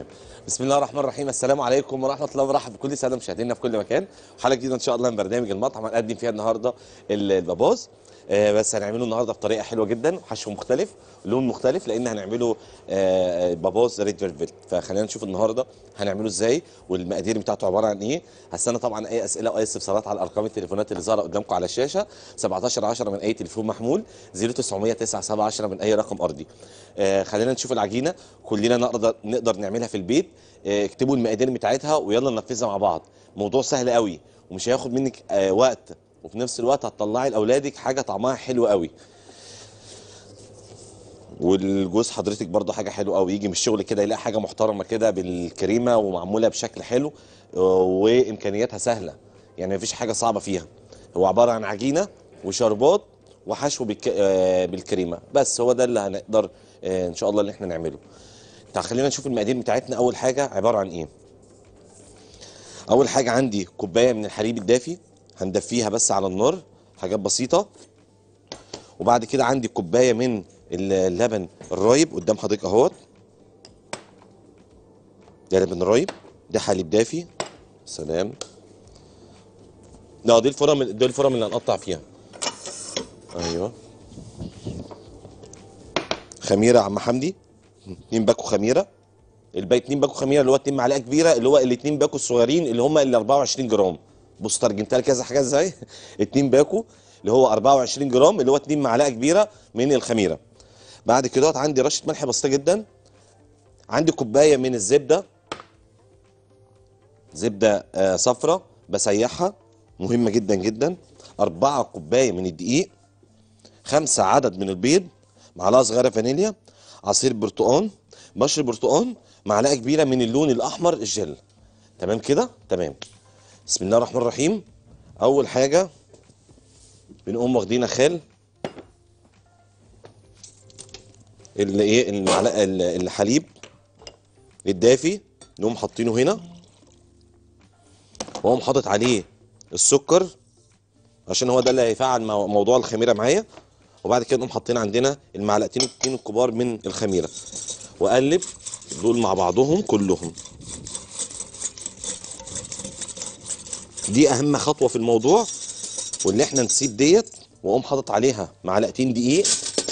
تمام بسم الله الرحمن الرحيم السلام عليكم ورحمه الله وبركاته بكل سنه مشاهدينا في كل مكان حلقه جديده ان شاء الله من برنامج المطعم هنقدم فيها النهارده ال- الباباز آه، بس هنعمله النهارده بطريقه حلوه جدا حشو مختلف لون مختلف لان هنعمله آه، آه، باباز ريد فيلفت فخلينا نشوف النهارده هنعمله ازاي والمقادير بتاعته عباره عن ايه هستنى طبعا اي اسئله واي استفسارات على ارقام التليفونات اللي ظاهره قدامكم على الشاشه 17 10 من اي تليفون محمول 0900 9 10 من اي رقم ارضي آه، خلينا نشوف العجينه كلنا نقدر نقدر نعملها في البيت آه، اكتبوا المقادير بتاعتها ويلا ننفذها مع بعض موضوع سهل قوي ومش هياخد منك آه، وقت وفي نفس الوقت هتطلعي لاولادك حاجه طعمها حلو قوي والجوز حضرتك برضه حاجه حلوه قوي يجي من الشغل كده يلاقي حاجه محترمه كده بالكريمه ومعموله بشكل حلو آه، وامكانياتها سهله يعني مفيش حاجه صعبه فيها هو عباره عن عجينه وشربات وحشو بالك... آه، بالكريمه بس هو ده اللي هنقدر آه، ان شاء الله اللي احنا نعمله تعال خلينا نشوف المقادير بتاعتنا اول حاجه عباره عن ايه اول حاجه عندي كوبايه من الحليب الدافي هندفيها بس على النار حاجات بسيطه وبعد كده عندي كوبايه من اللبن الرايب قدام حضرتك اهوت ده لبن رايب ده حليب دافي سلام لا دي الفرم دي الفرم اللي هنقطع فيها ايوه خميره يا عم حمدي اتنين باكو خميره الباقي اتنين باكو خميره اللي هو اتنين معلقه كبيره اللي هو الاتنين باكو الصغيرين اللي هم ال 24 جرام بص ترجمتها لك كذا حاجه ازاي اتنين باكو اللي هو 24 جرام اللي هو اتنين معلقه كبيره من الخميره بعد كده عندي رشه ملح بسيطه جدا عندي كوبايه من الزبده زبده آه صفرة بسيحها مهمه جدا جدا أربعة كوبايه من الدقيق خمسة عدد من البيض معلقه صغيره فانيليا عصير برتقان بشر برتقان معلقه كبيره من اللون الاحمر الجل تمام كده تمام بسم الله الرحمن الرحيم اول حاجه بنقوم واخدين خال اللي ايه المعلقه ال- الحليب الدافي نقوم حاطينه هنا واقوم حاطط عليه السكر عشان هو ده اللي هيفعل مو- موضوع الخميره معايا وبعد كده نقوم حاطين عندنا المعلقتين التين الكبار من الخميره واقلب دول مع بعضهم كلهم دي اهم خطوه في الموضوع واللي احنا نسيب ديت واقوم حاطط عليها معلقتين دقيق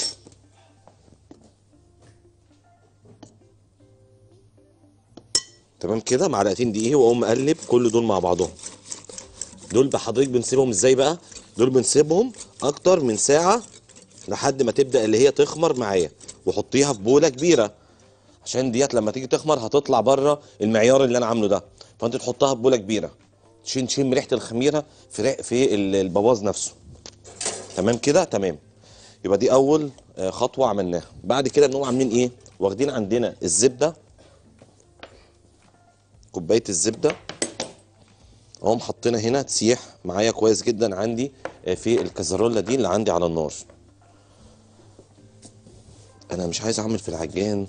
تمام كده معلقتين دقيق واقوم مقلب كل دول مع بعضهم دول بحضرتك بنسيبهم ازاي بقى دول بنسيبهم اكتر من ساعه لحد ما تبدا اللي هي تخمر معايا وحطيها في بوله كبيره عشان ديت لما تيجي تخمر هتطلع بره المعيار اللي انا عامله ده فانت تحطها في بوله كبيره تشين تشم ريحه الخميره في ريح في ال- البواز نفسه تمام كده تمام يبقى دي اول آه، خطوه عملناها بعد كده نقوم عاملين ايه واخدين عندنا الزبده كوبايه الزبده اقوم حاطينها هنا تسيح معايا كويس جدا عندي آه، في الكازارولا دي اللي عندي على النار انا مش عايز اعمل في العجان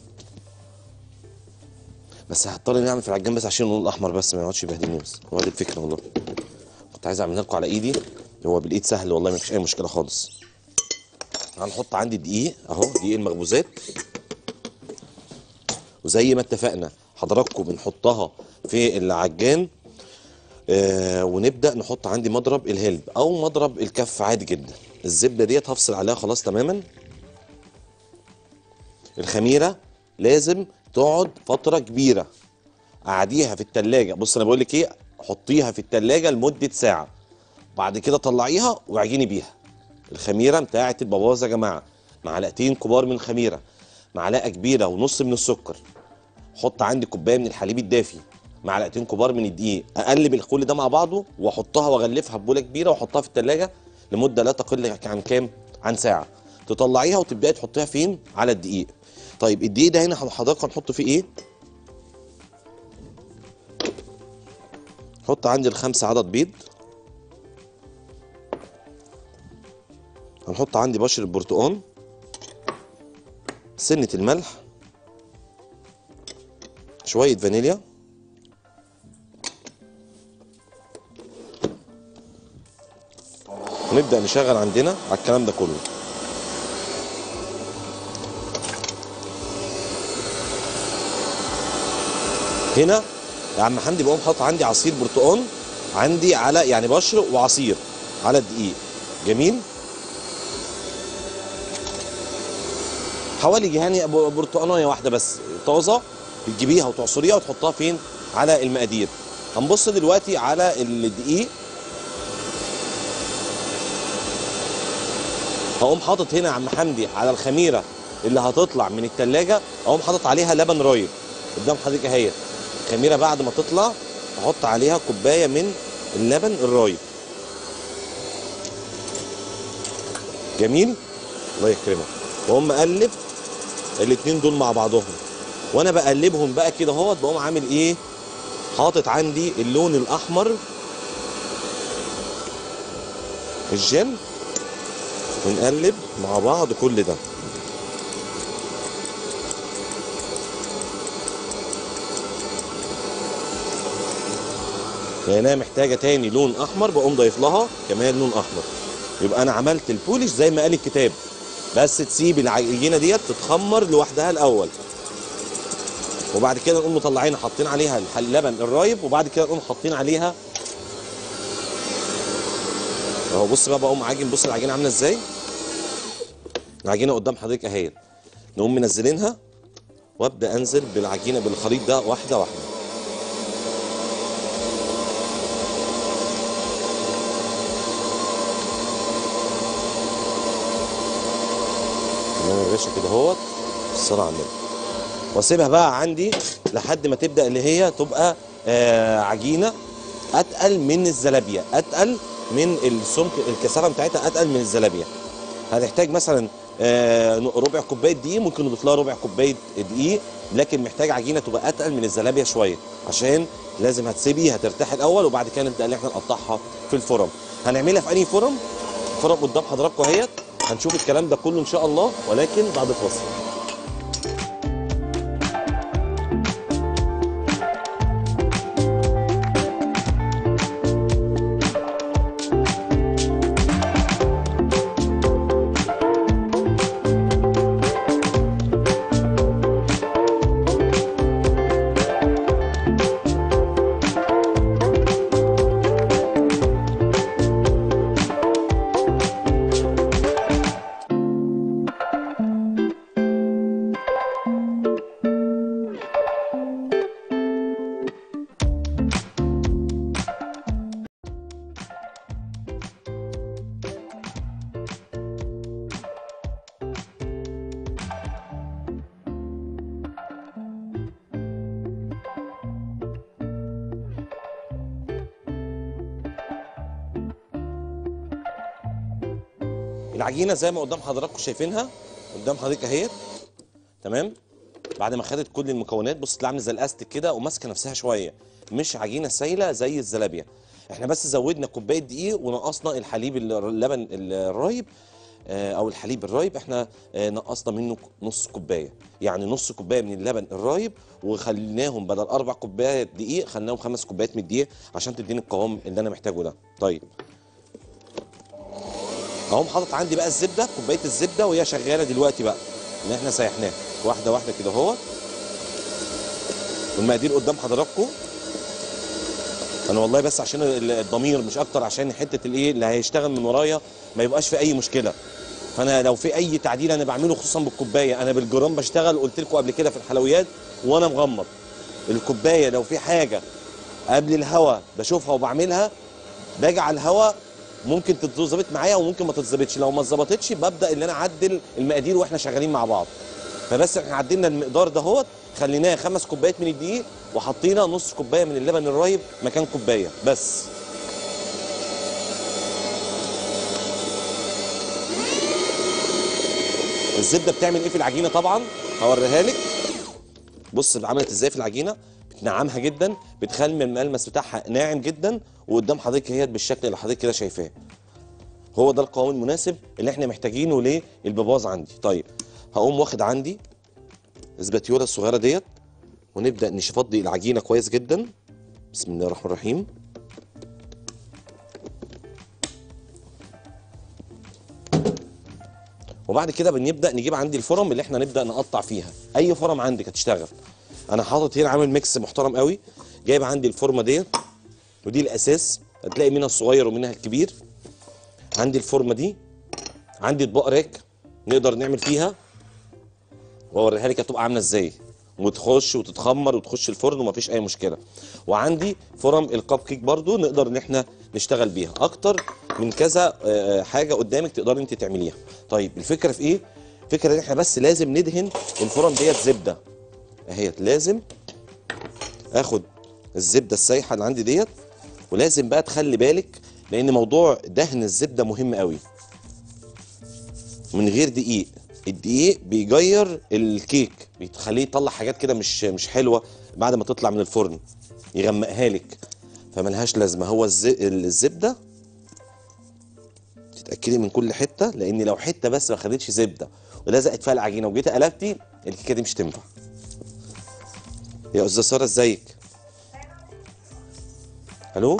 بس هضطر اني اعمل في العجان بس عشان اللون الاحمر بس ما يقعدش يبهدلني بس هو دي الفكره والله كنت عايز اعملها لكم على ايدي هو بالايد سهل والله ما فيش اي مشكله خالص هنحط عندي دقيق اهو دقيق المخبوزات وزي ما اتفقنا حضراتكم بنحطها في العجان آه ونبدا نحط عندي مضرب الهلب او مضرب الكف عادي جدا الزبده ديت هفصل عليها خلاص تماما الخميره لازم تقعد فتره كبيره قعديها في التلاجة بص انا بقول لك ايه حطيها في التلاجة لمده ساعه بعد كده طلعيها واعجني بيها الخميره بتاعه البوابه يا جماعه معلقتين كبار من الخميره معلقه كبيره ونص من السكر حط عندي كوبايه من الحليب الدافي معلقتين كبار من الدقيق اقلب كل ده مع بعضه واحطها واغلفها في بوله كبيره واحطها في التلاجة لمده لا تقل عن كام عن ساعه تطلعيها وتبداي تحطيها فين على الدقيق طيب الدقيق ده هنا حضرتك هنحط فيه ايه حط عندي الخمسة عدد بيض هنحط عندي بشر البرتقال سنة الملح شوية فانيليا ونبدأ نشغل عندنا على الكلام ده كله هنا يا عم حمدي بقوم حاطط عندي عصير برتقال عندي على يعني بشر وعصير على الدقيق جميل حوالي يعني ب- برتقانيه واحده بس طازه بتجيبيها وتعصريها وتحطها فين على المقادير هنبص دلوقتي على الدقيق هقوم حاطط هنا يا عم حمدي على الخميره اللي هتطلع من التلاجة اقوم حاطط عليها لبن رايب قدام حضرتك اهي الخميره بعد ما تطلع احط عليها كوبايه من اللبن الرايب جميل الله يكرمك واقوم مقلب الاتنين دول مع بعضهم وانا بقلبهم بقى كده اهوت بقوم عامل ايه حاطط عندي اللون الاحمر الجل ونقلب مع بعض كل ده لانها محتاجه تاني لون احمر بقوم ضايف لها كمان لون احمر يبقى انا عملت البولش زي ما قال الكتاب بس تسيب العجينه ديت تتخمر لوحدها الاول وبعد كده نقوم مطلعين حاطين عليها الح- اللبن الرايب وبعد كده نقوم حاطين عليها اهو بص بقى بقوم عاجن بص العجينه عامله ازاي العجينه قدام حضرتك اهي نقوم منزلينها وابدا انزل بالعجينه بالخليط ده واحده واحده تمام يا باشا كده اهوت الصلاه على النبي واسيبها بقى عندي لحد ما تبدا اللي هي تبقى آه عجينه اتقل من الزلابيه اتقل من السمك الكثافه بتاعتها اتقل من الزلابيه هنحتاج مثلا آه ربع كوبايه دقيق ممكن نضيف لها ربع كوبايه دقيق لكن محتاج عجينه تبقى اتقل من الزلابيه شويه عشان لازم هتسيبيها ترتاح الاول وبعد كده نبدا ان احنا نقطعها في الفرن هنعملها في انهي فرن فرن قدام حضراتكم اهيت هنشوف الكلام ده كله ان شاء الله ولكن بعد فاصل العجينه زي ما قدام حضراتكم شايفينها قدام حضرتك اهي تمام بعد ما خدت كل المكونات بص تلاقيها عامله زي الاستيك كده وماسكه نفسها شويه مش عجينه سايله زي الزلابيه احنا بس زودنا كوبايه دقيق ونقصنا الحليب ال- اللبن الرايب آه، او الحليب الرايب احنا آه، نقصنا منه نص كوبايه يعني نص كوبايه من اللبن الرايب وخليناهم بدل اربع كوبايات دقيق خليناهم خمس كوبايات من الدقيق عشان تديني القوام اللي انا محتاجه ده طيب اقوم حاطط عندي بقى الزبده كوبايه الزبده وهي شغاله دلوقتي بقى ان احنا سيحناها واحده واحده كده اهوت والمقادير قدام حضراتكم انا والله بس عشان ال- الضمير مش اكتر عشان حته الايه اللي هيشتغل من ورايا ما يبقاش في اي مشكله فانا لو في اي تعديل انا بعمله خصوصا بالكوبايه انا بالجرام بشتغل قلت لكم قبل كده في الحلويات وانا مغمض الكوبايه لو في حاجه قبل الهوا بشوفها وبعملها باجي على الهوا ممكن تتظبط معايا وممكن ما تتظبطش لو ما اتظبطتش ببدا ان انا اعدل المقادير واحنا شغالين مع بعض فبس احنا عدلنا المقدار دهوت خليناه خمس كوبايات من الدقيق وحطينا نص كوبايه من اللبن الرايب مكان كوبايه بس الزبده بتعمل ايه في العجينه طبعا هوريها لك بص عملت ازاي في العجينه بتنعمها جدا بتخلي الملمس بتاعها ناعم جدا وقدام حضرتك هي بالشكل اللي حضرتك كده شايفاه هو ده القوام المناسب اللي احنا محتاجينه للبباظ عندي طيب هقوم واخد عندي الاسباتيولا الصغيره ديت ونبدا نفضي العجينه كويس جدا بسم الله الرحمن الرحيم وبعد كده بنبدا نجيب عندي الفرم اللي احنا نبدا نقطع فيها اي فرم عندك هتشتغل انا حاطط هنا عامل ميكس محترم قوي جايب عندي الفورمه ديت ودي الاساس هتلاقي منها الصغير ومنها الكبير عندي الفورمه دي عندي اطباق راك نقدر نعمل فيها واوريها لك هتبقى عامله ازاي وتخش وتتخمر وتخش الفرن ومفيش اي مشكله وعندي فرم الكب كيك برضو نقدر ان احنا نشتغل بيها اكتر من كذا آه، حاجه قدامك تقدري انت تعمليها طيب الفكره في ايه الفكره ان احنا بس لازم ندهن الفرن ديت زبده اهيت لازم اخد الزبده السايحه اللي عندي ديت ولازم بقى تخلي بالك لان موضوع دهن الزبده مهم قوي من غير دقيق الدقيق بيغير الكيك بيخليه يطلع حاجات كده مش مش حلوه بعد ما تطلع من الفرن يغمقها لك فملهاش لازمه هو الز- الزبده تتاكدي من كل حته لان لو حته بس ما خدتش زبده ولزقت فيها العجينه وجيتي قلبتي الكيكه دي مش تنفع يا استاذه ساره ازيك الو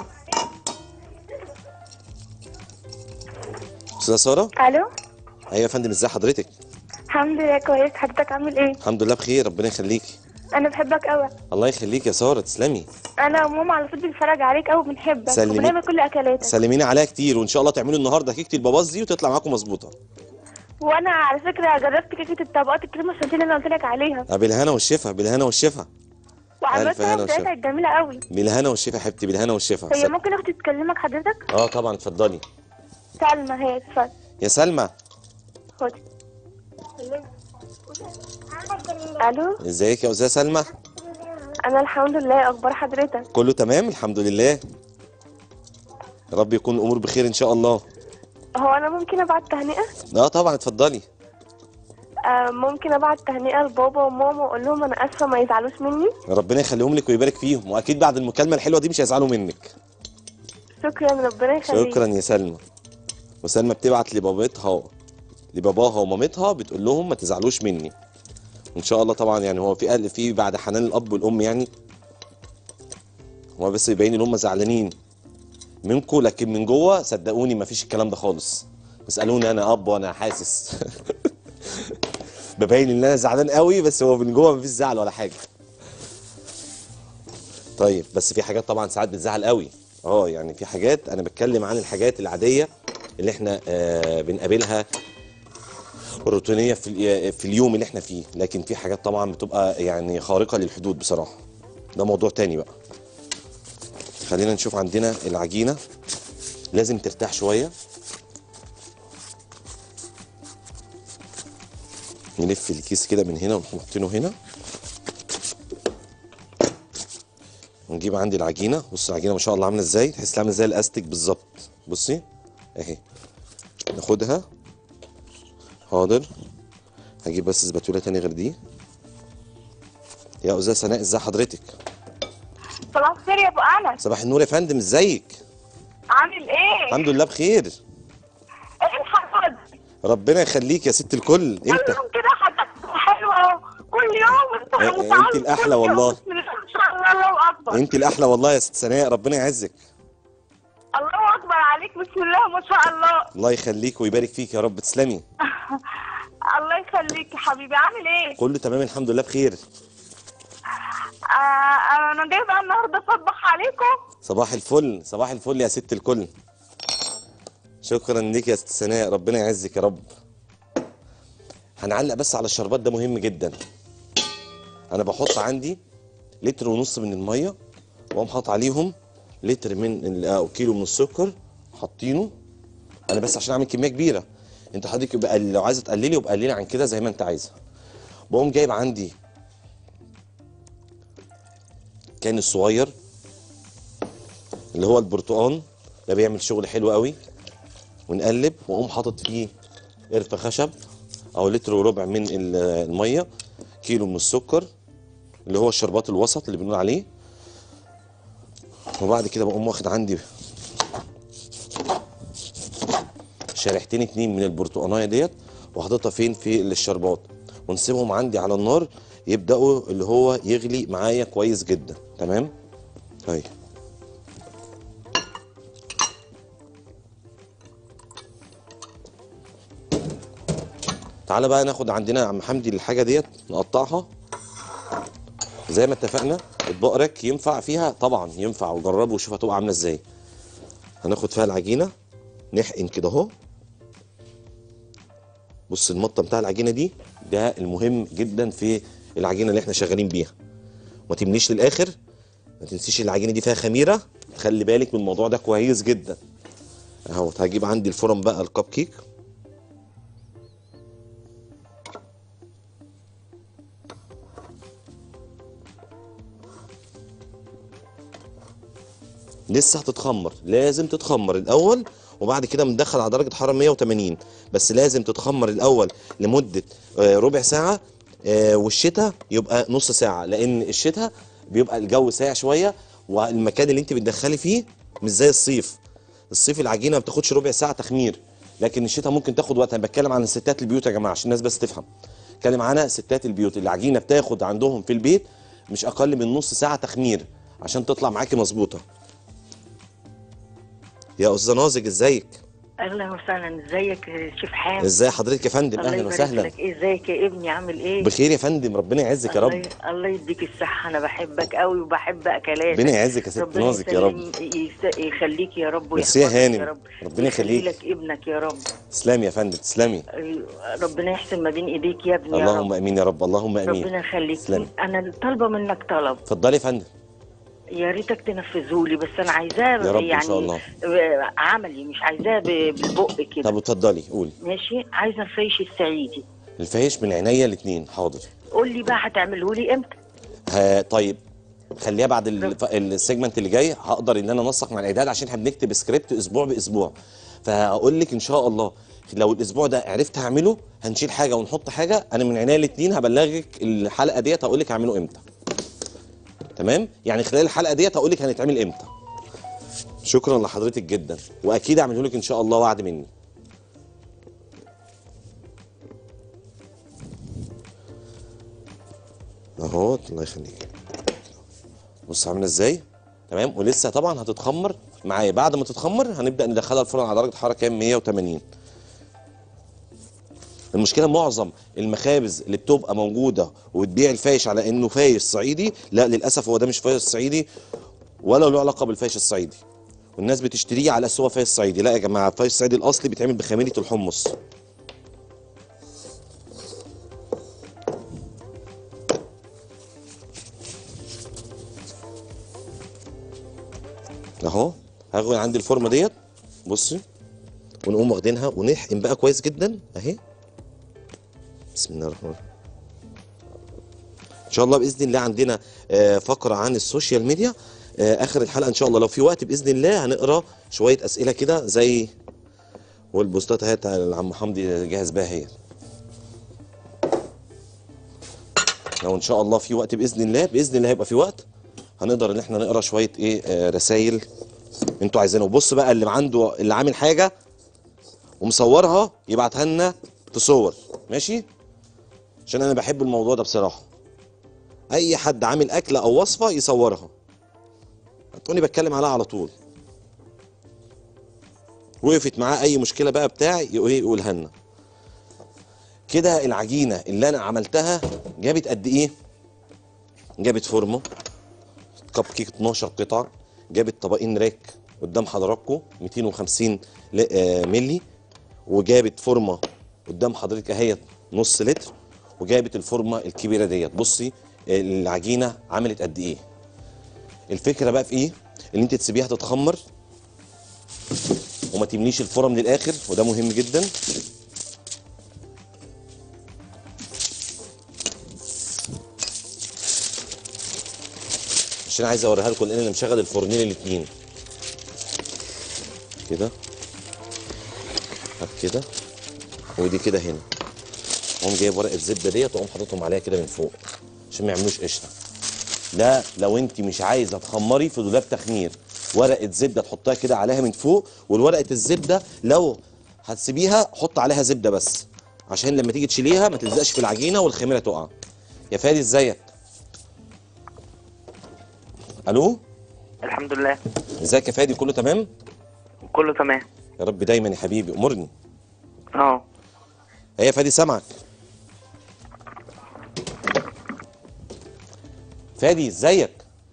استاذه ساره الو ايوه يا فندم ازي حضرتك الحمد لله كويس حضرتك عامل ايه الحمد لله بخير ربنا يخليكي انا بحبك قوي الله يخليك يا ساره تسلمي انا وماما على طول بنتفرج عليك قوي بنحبك سلمي- وبنعمل كل اكلاتك سلميني عليها كتير وان شاء الله تعملوا النهارده كيكه الباباز دي وتطلع معاكم مظبوطه وانا على فكره جربت كيكه الطبقات الكريمه الشانتيه اللي انا قلت لك عليها آه، بالهنا والشفا بالهنا والشفا ألف وعملتها هنا وشفا. بتاعتها جميله قوي بالهنا والشفا يا حبيبتي بالهنا والشفا هي سل- ممكن اختي تكلمك حضرتك اه طبعا اتفضلي سلمى هي اتفضل يا سلمى خدي الو ازيك يا استاذه سلمى انا الحمد لله اخبار حضرتك كله تمام الحمد لله يا رب يكون الامور بخير ان شاء الله هو انا ممكن ابعت تهنئه اه طبعا اتفضلي آه ممكن ابعت تهنئه لبابا وماما واقول لهم انا اسفه ما يزعلوش مني ربنا يخليهم لك ويبارك فيهم واكيد بعد المكالمه الحلوه دي مش هيزعلوا منك شكرا ربنا يخليك شكرا يا سلمى وسلمى بتبعت لبابتها لباباها ومامتها بتقول لهم ما تزعلوش مني ان شاء الله طبعا يعني هو في قال في بعد حنان الاب والام يعني هو بس يبين ان هم زعلانين منكم لكن من جوه صدقوني ما فيش الكلام ده خالص اسالوني انا اب وانا حاسس ببين ان انا زعلان قوي بس هو من جوه ما فيش زعل ولا حاجه طيب بس في حاجات طبعا ساعات بتزعل قوي اه يعني في حاجات انا بتكلم عن الحاجات العاديه اللي احنا آه بنقابلها روتينيه في ال- في اليوم اللي احنا فيه لكن في حاجات طبعا بتبقى يعني خارقه للحدود بصراحه ده موضوع تاني بقى خلينا نشوف عندنا العجينه لازم ترتاح شويه نلف الكيس كده من هنا ونقوم حاطينه هنا ونجيب عندي العجينه بص العجينه ما شاء الله عامله ازاي تحس عامله زي الاستيك بالظبط بصي اهي ناخدها حاضر هجيب بس سباتوله تاني غير دي يا استاذه سناء ازي حضرتك صباح الخير يا ابو انس صباح النور يا فندم ازيك عامل ايه؟ الحمد لله بخير ايه الحمد ربنا يخليك يا ست الكل كل انت يوم كده حاجات حلوه كل يوم انت إيه- متعود انت الأحلى كل يوم. والله. بسم الله ما شاء الله الله اكبر انت الاحلى والله يا ست سناء ربنا يعزك الله اكبر عليك بسم الله ما شاء الله الله يخليك ويبارك فيك يا رب تسلمي الله يخليك يا حبيبي عامل ايه؟ كله تمام الحمد لله بخير آه انا جايبه النهارده اصبح عليكم صباح الفل صباح الفل يا ست الكل شكرا ليك يا ست سناء ربنا يعزك يا رب هنعلق بس على الشربات ده مهم جدا انا بحط عندي لتر ونص من الميه واقوم حاطط عليهم لتر من ال- او كيلو من السكر حاطينه انا بس عشان اعمل كميه كبيره انت حضرتك يبقى لو عايزه تقللي يبقى قللي عن كده زي ما انت عايزه بقوم جايب عندي كان الصغير اللي هو البرتقان ده بيعمل شغل حلو قوي ونقلب واقوم حاطط فيه قرفه خشب او لتر وربع من ال- الميه كيلو من السكر اللي هو الشربات الوسط اللي بنقول عليه وبعد كده بقوم واخد عندي شريحتين اتنين من البرتقانيه ديت وحاططها فين في الشربات ونسيبهم عندي على النار يبداوا اللي هو يغلي معايا كويس جدا تمام طيب تعالى بقى ناخد عندنا يا عم حمدي الحاجه ديت نقطعها زي ما اتفقنا اطباق رك ينفع فيها طبعا ينفع وجربوا وشوف هتبقى عامله ازاي هناخد فيها العجينه نحقن كده اهو بص المطه بتاع العجينه دي ده المهم جدا في العجينه اللي احنا شغالين بيها ما تمليش للاخر ما تنسيش العجينه دي فيها خميره خلي بالك من الموضوع ده كويس جدا اهو هجيب عندي الفرن بقى الكب كيك لسه هتتخمر لازم تتخمر الاول وبعد كده بندخل على درجه حراره 180 بس لازم تتخمر الاول لمده آه، ربع ساعه آه، والشتاء يبقى نص ساعه لان الشتاء بيبقى الجو ساقع شويه والمكان اللي انت بتدخلي فيه مش زي الصيف الصيف العجينه ما بتاخدش ربع ساعه تخمير لكن الشتاء ممكن تاخد وقت انا بتكلم عن الستات البيوت يا جماعه عشان الناس بس تفهم بتكلم عنها ستات البيوت العجينه بتاخد عندهم في البيت مش اقل من نص ساعه تخمير عشان تطلع معاكي مظبوطه يا استاذه نازك ازيك اهلا وسهلا ازيك يا شيف حامد ازاي حضرتك يا فندم الله اهلا يبارك وسهلا لك ازيك يا ابني عامل ايه بخير يا فندم ربنا يعزك يا الله رب ي- الله يديك الصحه انا بحبك قوي وبحب اكلاتك ربنا يعزك يا ست ربنا نازك يا رب يسلم- يس- يخليك يا رب ميرسي يا ويحفظك هانم. يا رب ربنا ويخلي يخليك. لك ابنك يا رب تسلمي يا فندم تسلمي ربنا يحسن ما بين ايديك يا ابني يا اللهم رب امين يا رب اللهم امين ربنا يخليك تسلمي. انا طالبه منك طلب اتفضلي يا فندم يا ريتك تنفذه لي بس انا عايزاه يا رب إن يعني شاء الله. آه، عملي مش عايزاه ب- بالبق كده طب اتفضلي قولي ماشي عايزه الفيش الصعيدي الفايش من عينيا الاثنين حاضر قول لي بقى هتعمله لي امتى ها طيب خليها بعد الف- السيجمنت اللي جاي هقدر ان انا انسق مع الاعداد عشان احنا بنكتب سكريبت اسبوع باسبوع فهقول لك ان شاء الله لو الاسبوع ده عرفت اعمله هنشيل حاجه ونحط حاجه انا من عينيا الاثنين هبلغك الحلقه ديت هقول لك اعمله امتى تمام يعني خلال الحلقه ديت هقول لك هنتعمل امتى شكرا لحضرتك جدا واكيد اعمله لك ان شاء الله وعد مني اهو الله يخليك بص عامله ازاي تمام ولسه طبعا هتتخمر معايا بعد ما تتخمر هنبدا ندخلها الفرن على درجه حراره كام 180 المشكله معظم المخابز اللي بتبقى موجوده وبتبيع الفايش على انه فايش صعيدي لا للاسف هو ده مش فايش صعيدي ولا له علاقه بالفايش الصعيدي والناس بتشتريه على اساس هو فايش صعيدي لا يا جماعه الفايش الصعيدي الاصلي بيتعمل بخميره الحمص اهو هاخد عندي الفورمه ديت بصي ونقوم واخدينها ونحقن بقى كويس جدا اهي بسم الله الرحمن الرحيم ان شاء الله باذن الله عندنا آه، فقره عن السوشيال ميديا آه، اخر الحلقه ان شاء الله لو في وقت باذن الله هنقرا شويه اسئله كده زي والبوستات اهي بتاع العم حمدي جاهز بيها هي لو ان شاء الله في وقت باذن الله باذن الله هيبقى في وقت هنقدر ان احنا نقرا شويه ايه آه رسائل انتوا عايزينها وبص بقى اللي عنده اللي عامل حاجه ومصورها يبعتها لنا تصور ماشي عشان انا بحب الموضوع ده بصراحه اي حد عامل اكله او وصفه يصورها هتقولي بتكلم عليها على طول وقفت معاه اي مشكله بقى بتاعي يقول- يقولها لنا كده العجينه اللي انا عملتها جابت قد ايه جابت فورمه كب كيك 12 قطعه جابت طبقين ريك قدام حضراتكم 250 ل- آه، ملي وجابت فورمه قدام حضرتك اهي نص لتر وجابت الفورمه الكبيره ديت بصي العجينه عملت قد ايه الفكره بقى في ايه ان انت تسيبيها تتخمر وما تمليش الفرن للاخر وده مهم جدا عشان عايز اوريها لكم لان انا مشغل الفرنين الاثنين كده هات كده ودي كده هنا اقوم جايب ورقه زبده ديت واقوم حاططهم عليها كده من فوق عشان ما يعملوش قشره ده لو انت مش عايزه تخمري في دولاب تخمير ورقه زبده تحطها كده عليها من فوق والورقه الزبده لو هتسيبيها حط عليها زبده بس عشان لما تيجي تشيليها ما تلزقش في العجينه والخميره تقع يا فادي ازيك الو الحمد لله ازيك يا فادي كله تمام كله تمام يا رب دايما يا حبيبي امرني اه ايه يا فادي سامعك فادي ازيك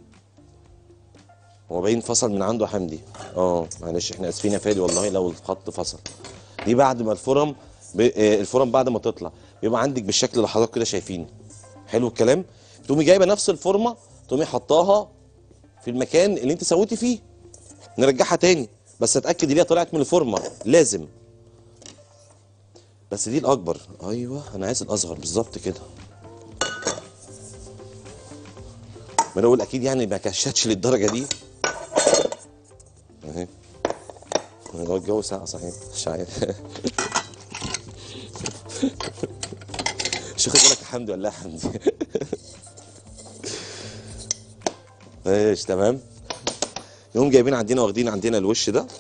هو باين فصل من عنده حمدي اه معلش احنا اسفين يا فادي والله لو الخط فصل دي بعد ما الفرم ب... آه، الفرم بعد ما تطلع بيبقى عندك بالشكل اللي حضرتك كده شايفينه حلو الكلام تقومي جايبه نفس الفورمه تقومي حطاها في المكان اللي انت سويتي فيه نرجعها تاني بس اتاكد ان هي طلعت من الفورمه لازم بس دي الاكبر ايوه انا عايز الاصغر بالظبط كده ما انا اقول اكيد يعني ما كشتش للدرجه دي اهي هو الجو ساقع صحيح مش عارف شو خد بالك يا حمدي ولا يا حمدي ايش تمام يقوم جايبين عندنا واخدين عندنا الوش ده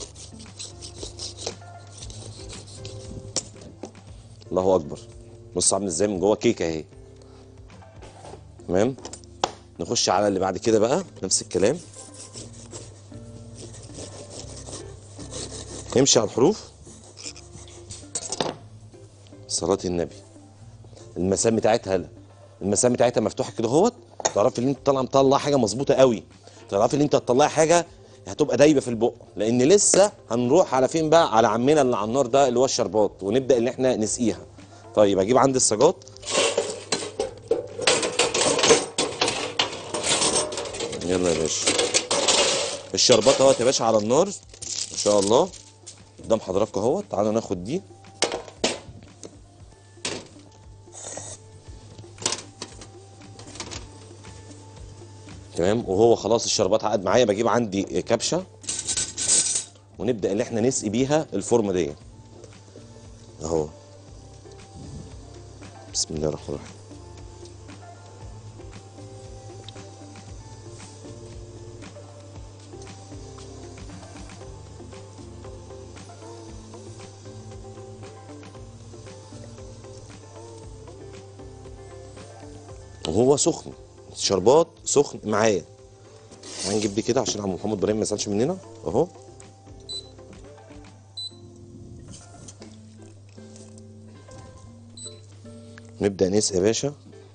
الله اكبر بص عامل ازاي من جوه كيكه اهي تمام نخش على اللي بعد كده بقى نفس الكلام نمشي على الحروف صلاة النبي المسام بتاعتها لا المسام بتاعتها مفتوحه كده اهوت تعرفي ان انت طالعه مطلع حاجه مظبوطه قوي تعرفي ان انت هتطلعي حاجه هتبقى دايبه في البق لان لسه هنروح على فين بقى على عمنا اللي على النار ده اللي هو الشربات ونبدا ان احنا نسقيها طيب اجيب عندي السجات يلا يا باشا الشربات اهوت يا باشا على النار ان شاء الله قدام حضراتكم اهوت تعالوا ناخد دي تمام وهو خلاص الشربات عقد معايا بجيب عندي كبشه ونبدا ان احنا نسقي بيها الفورمه دي اهو بسم الله الرحمن الرحيم وهو سخن الشربات سخن معايا هنجيب دي كده عشان عم محمد ابراهيم ما يزعلش مننا اهو نبدا نسقي يا باشا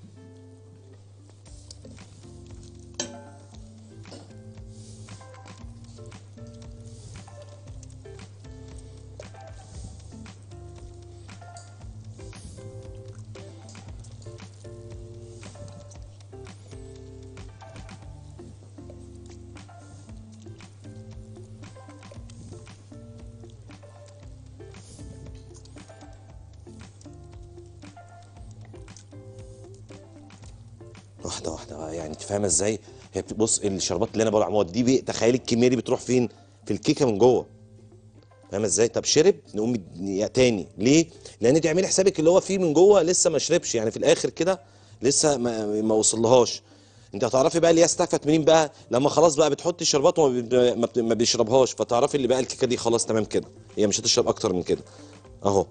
واحده واحده يعني انت فاهمه ازاي هي بص الشربات اللي انا بقول عليها دي بي- تخيلي الكميه دي بتروح فين في الكيكه من جوه فاهمه ازاي طب شرب نقوم ند- تاني ليه لان انت اعملي حسابك اللي هو فيه من جوه لسه ما شربش يعني في الاخر كده لسه ما, ما وصلهاش انت هتعرفي بقى اللي هي استهفت منين بقى لما خلاص بقى بتحطي الشربات وما بي- ما بت- ما بيشربهاش فتعرفي اللي بقى الكيكه دي خلاص تمام كده هي مش هتشرب اكتر من كده اهو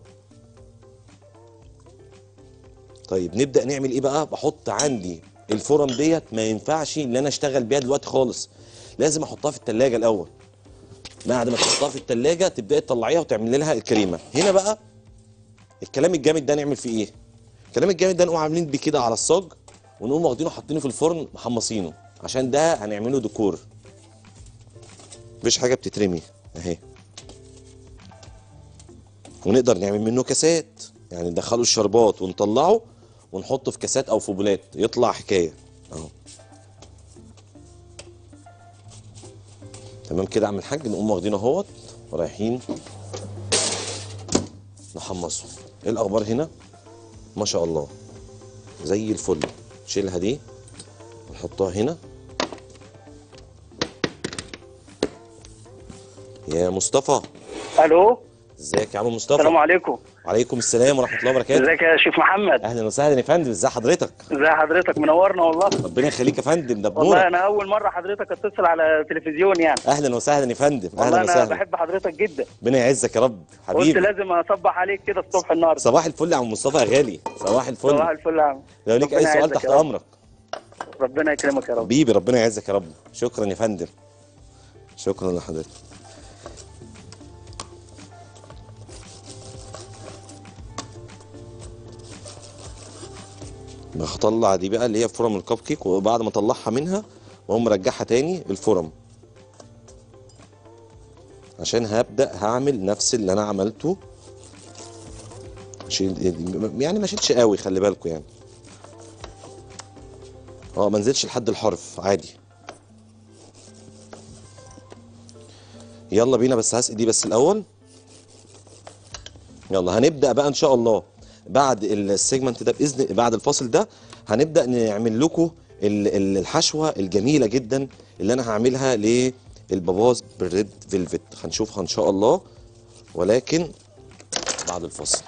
طيب نبدا نعمل ايه بقى بحط عندي الفرم ديت ما ينفعش ان انا اشتغل بيها دلوقتي خالص لازم احطها في التلاجة الاول بعد ما تحطها في التلاجة تبداي تطلعيها وتعملي لها الكريمه هنا بقى الكلام الجامد ده نعمل فيه ايه الكلام الجامد ده نقوم عاملين بيه كده على الصاج ونقوم واخدينه حاطينه في الفرن محمصينه عشان ده هنعمله ديكور مفيش حاجه بتترمي اهي ونقدر نعمل منه كاسات يعني ندخله الشربات ونطلعه ونحطه في كاسات او في بولات يطلع حكايه اهو تمام كده اعمل حاج نقوم واخدينه اهوت ورايحين نحمصه ايه الاخبار هنا ما شاء الله زي الفل شيلها دي ونحطها هنا يا مصطفى الو ازيك يا عم مصطفى السلام عليكم وعليكم السلام ورحمه الله وبركاته ازيك يا شيخ محمد اهلا وسهلا يا فندم ازي حضرتك ازي حضرتك منورنا والله ربنا يخليك يا فندم ده والله بنورك انا اول مره حضرتك اتصل على التلفزيون يعني اهلا وسهلا يا فندم والله اهلا انا وسهلا بحب حضرتك جدا ربنا يعزك يا رب قلت حبيبي لازم اصبح عليك كده الصبح النهارده صباح الفل يا عم مصطفى يا غالي صباح الفل صباح الفل يا عم لو ليك اي ربنا سؤال يعزك تحت يا رب. امرك ربنا يكرمك يا رب حبيبي ربنا يعزك يا رب شكرا يا فندم شكرا لحضرتك هطلع دي بقى اللي هي فرم الكب كيك وبعد ما اطلعها منها واقوم مرجعها تاني الفرم عشان هبدا هعمل نفس اللي انا عملته شيل يعني ما شيلش قوي خلي بالكم يعني اه ما نزلش لحد الحرف عادي يلا بينا بس هسقي دي بس الاول يلا هنبدا بقى ان شاء الله بعد السيجمنت ده باذن بعد الفاصل ده هنبدا نعمل لكم ال- ال- الحشوه الجميله جدا اللي انا هعملها للباباز بالريد فيلفت هنشوفها ان شاء الله ولكن بعد الفاصل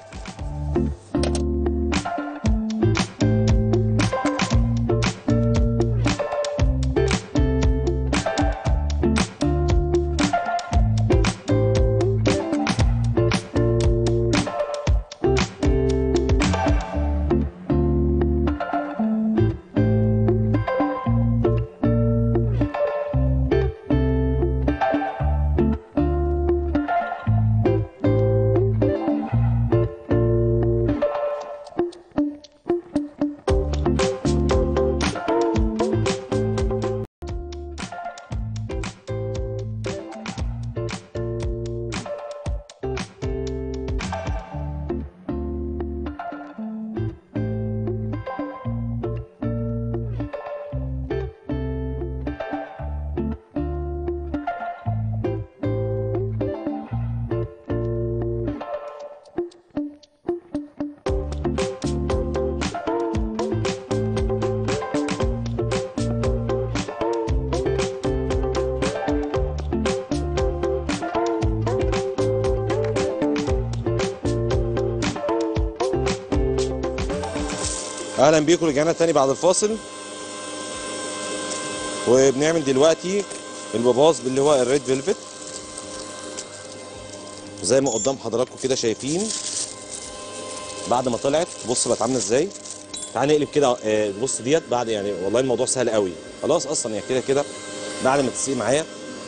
اهلا بيكم رجعنا تاني بعد الفاصل وبنعمل دلوقتي الباباز اللي هو الريد فيلفت زي ما قدام حضراتكم كده شايفين بعد ما طلعت بص بقت عامله ازاي تعال نقلب كده آه، بص ديت بعد يعني والله الموضوع سهل قوي خلاص اصلا يعني كده كده بعد ما تسيق معايا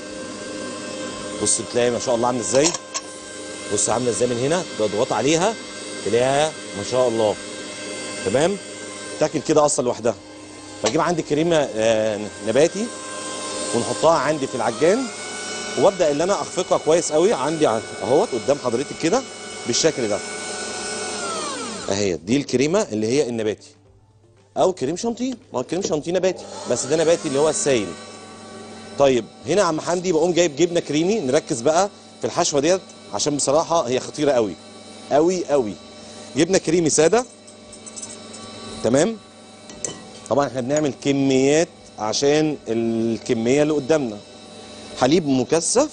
بص تلاقي ما شاء الله عامله ازاي بص عامله ازاي من هنا تضغط عليها تلاقيها ما شاء الله تمام تاكل كده اصلا لوحدها بجيب عندي كريمه آه، نباتي ونحطها عندي في العجان وابدا اللي انا اخفقها كويس قوي عندي ع- اهوت قدام حضرتك كده بالشكل ده اهي دي الكريمه اللي هي النباتي او كريم شانتيه ما هو الكريم شانتيه نباتي بس ده نباتي اللي هو السائل طيب هنا يا عم حمدي بقوم جايب جبنه كريمي نركز بقى في الحشوه ديت عشان بصراحه هي خطيره قوي قوي قوي جبنه كريمي ساده تمام طبعا احنا بنعمل كميات عشان الكميه اللي قدامنا حليب مكثف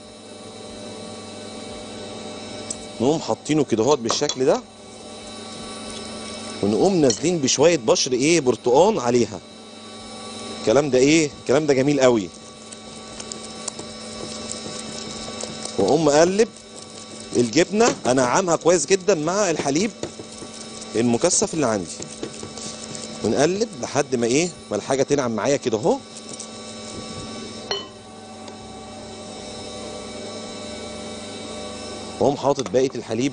نقوم حاطينه كده اهوت بالشكل ده ونقوم نازلين بشويه بشر ايه برتقان عليها الكلام ده ايه الكلام ده جميل قوي واقوم مقلب الجبنه انعمها كويس جدا مع الحليب المكثف اللي عندي ونقلب لحد ما ايه ما الحاجه تنعم معايا كده اهو واقوم حاطط بقيه الحليب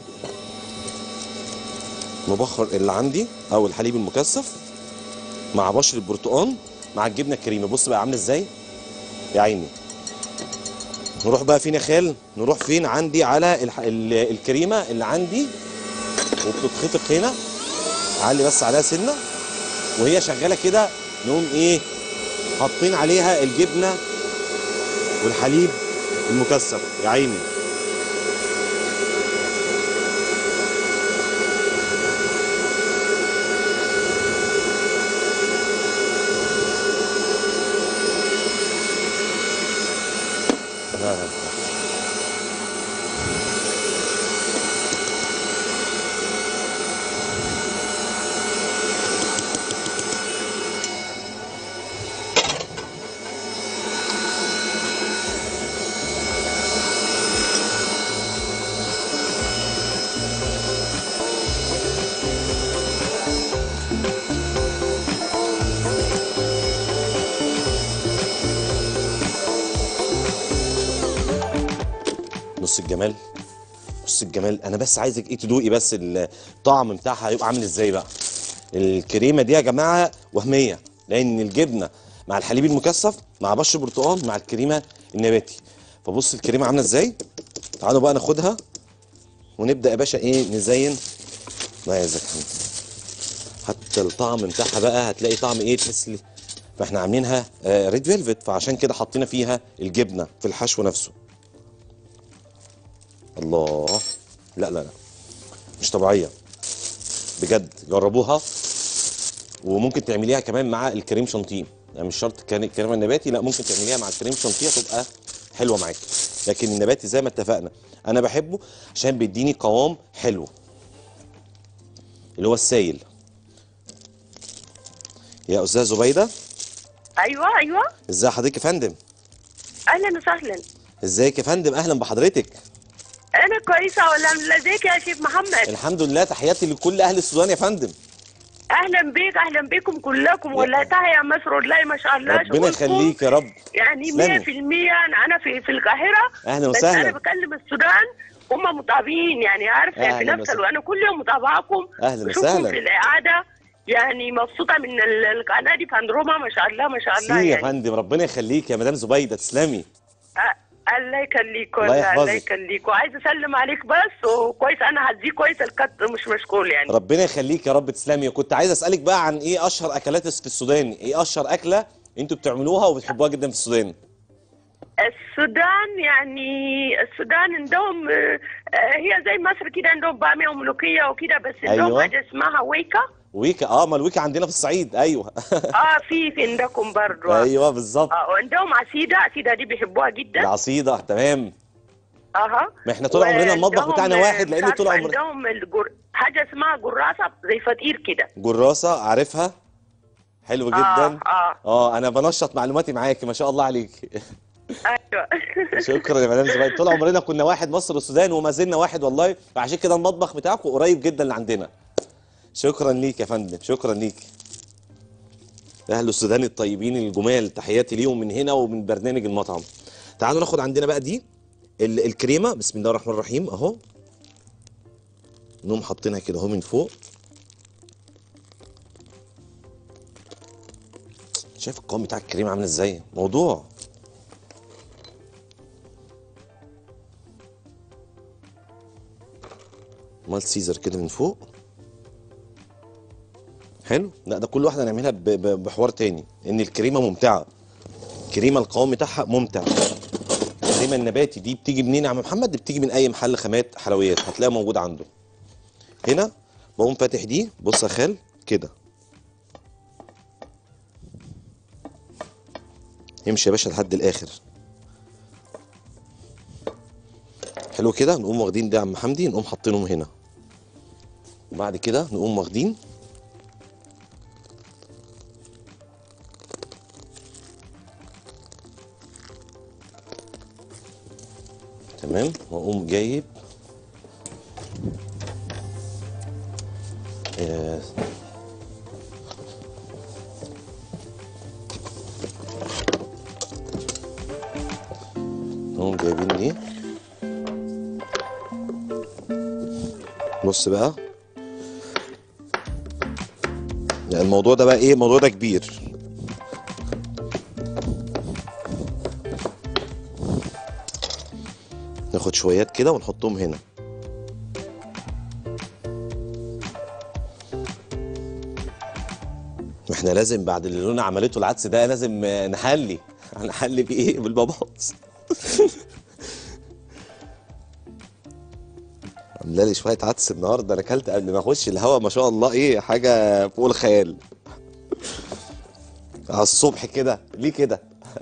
مبخر اللي عندي او الحليب المكثف مع بشر البرتقال مع الجبنه الكريمه بص بقى عامله ازاي يا عيني نروح بقى فين يا خال نروح فين عندي على الح... ال... الكريمه اللي عندي وبتتخفق هنا علي بس عليها سنه وهي شغاله كده نقوم ايه حاطين عليها الجبنه والحليب المكثف يا عيني لا لا لا. بص الجمال بص الجمال انا بس عايزك ايه تدوقي بس الطعم بتاعها هيبقى عامل ازاي بقى الكريمه دي يا جماعه وهميه لان الجبنه مع الحليب المكثف مع بش برتقال مع الكريمه النباتي فبص الكريمه عامله ازاي تعالوا بقى ناخدها ونبدا يا باشا ايه نزين الله يعزك يا حمد. حتى الطعم بتاعها بقى هتلاقي طعم ايه تحس لي فاحنا عاملينها آه ريد فيلفت فعشان كده حطينا فيها الجبنه في الحشو نفسه الله لا لا لا مش طبيعيه بجد جربوها وممكن تعمليها كمان مع الكريم شانتيه يعني مش شرط كان الكريمه النباتي لا ممكن تعمليها مع الكريم شانتيه تبقى حلوه معاكي لكن النباتي زي ما اتفقنا انا بحبه عشان بيديني قوام حلو اللي هو السايل يا استاذه زبيده ايوه ايوه ازي حضرتك يا فندم اهلا وسهلا ازيك يا فندم اهلا بحضرتك انا كويسه ولا ازيك يا شيخ محمد الحمد لله تحياتي لكل اهل السودان يا فندم اهلا بيك اهلا بيكم كلكم والله تحيا مصر والله ما شاء الله ربنا شغلكم يخليك يا رب يعني 100% تسلمي. انا في في القاهره أهلا بس وسهلا. انا بكلم السودان هم متابعين يعني عارف يعني في أهلا نفس وسهلا. الوقت انا كل يوم متابعاكم أهلا بشوفكم وسهلا. في الاعاده يعني مبسوطه من ال- القناه دي باندروما ما شاء الله ما شاء الله سي يا يعني فندم ربنا يخليك يا مدام زبيده تسلمي أ- الله يخليك الله والله الله يحفظك. يخليك وعايز اسلم عليك بس وكويس انا هديك كويس الكت مش مشغول يعني ربنا يخليك يا رب تسلمي كنت عايز اسالك بقى عن ايه اشهر اكلات في السودان ايه اشهر اكله انتوا بتعملوها وبتحبوها جدا في السودان السودان يعني السودان عندهم آه، آه، هي زي مصر كده عندهم باميه وملوخيه وكده بس عندهم أيوة. حاجه اسمها ويكا ويكا اه ما الويكا عندنا في الصعيد ايوه اه في في عندكم برضه ايوه بالظبط اه وعندهم عسيده عسيده دي بيحبوها جدا العصيده تمام اها ما احنا طول عمرنا المطبخ وعندهم، بتاعنا آه، واحد لان مش طول عارفة، عمرنا عندهم الجر... حاجه اسمها جراسه زي فطير كده جراسه عارفها حلو جدا اه اه اه انا بنشط معلوماتي معاكي ما شاء الله عليك ايوه شكرا يا مدام زبيده طول عمرنا كنا واحد مصر والسودان وما زلنا واحد والله فعشان كده المطبخ بتاعكم قريب جدا لعندنا شكرا ليك يا فندم شكرا ليك اهل السودان الطيبين الجمال تحياتي ليهم من هنا ومن برنامج المطعم تعالوا ناخد عندنا بقى دي ال- الكريمه بسم الله الرحمن الرحيم اهو نقوم حاطينها كده اهو من فوق شايف القوام بتاع الكريمه عامل ازاي موضوع مال سيزر كده من فوق حلو لا ده كل واحده نعملها ب- ب- بحوار تاني ان الكريمه ممتعه الكريمه القوام بتاعها ممتع الكريمه النباتي دي بتيجي منين يا عم محمد دي بتيجي من اي محل خامات حلويات هتلاقيها موجوده عنده هنا بقوم فاتح دي بص يا خال كده يمشي يا باشا لحد الاخر حلو كده نقوم واخدين ده يا عم حمدي نقوم حاطينهم هنا وبعد كده نقوم واخدين تمام واقوم جايب آه، نقوم جايبين دي بص بقى لا الموضوع ده بقى ايه الموضوع ده كبير ناخد شويات كده ونحطهم هنا احنا لازم بعد اللي لونا عملته العدس ده لازم آه، نحلي هنحلي بايه بالباباص عامله لي شويه عدس النهارده انا اكلت قبل ما اخش الهوا ما شاء الله ايه حاجه فوق الخيال على الصبح كده ليه كده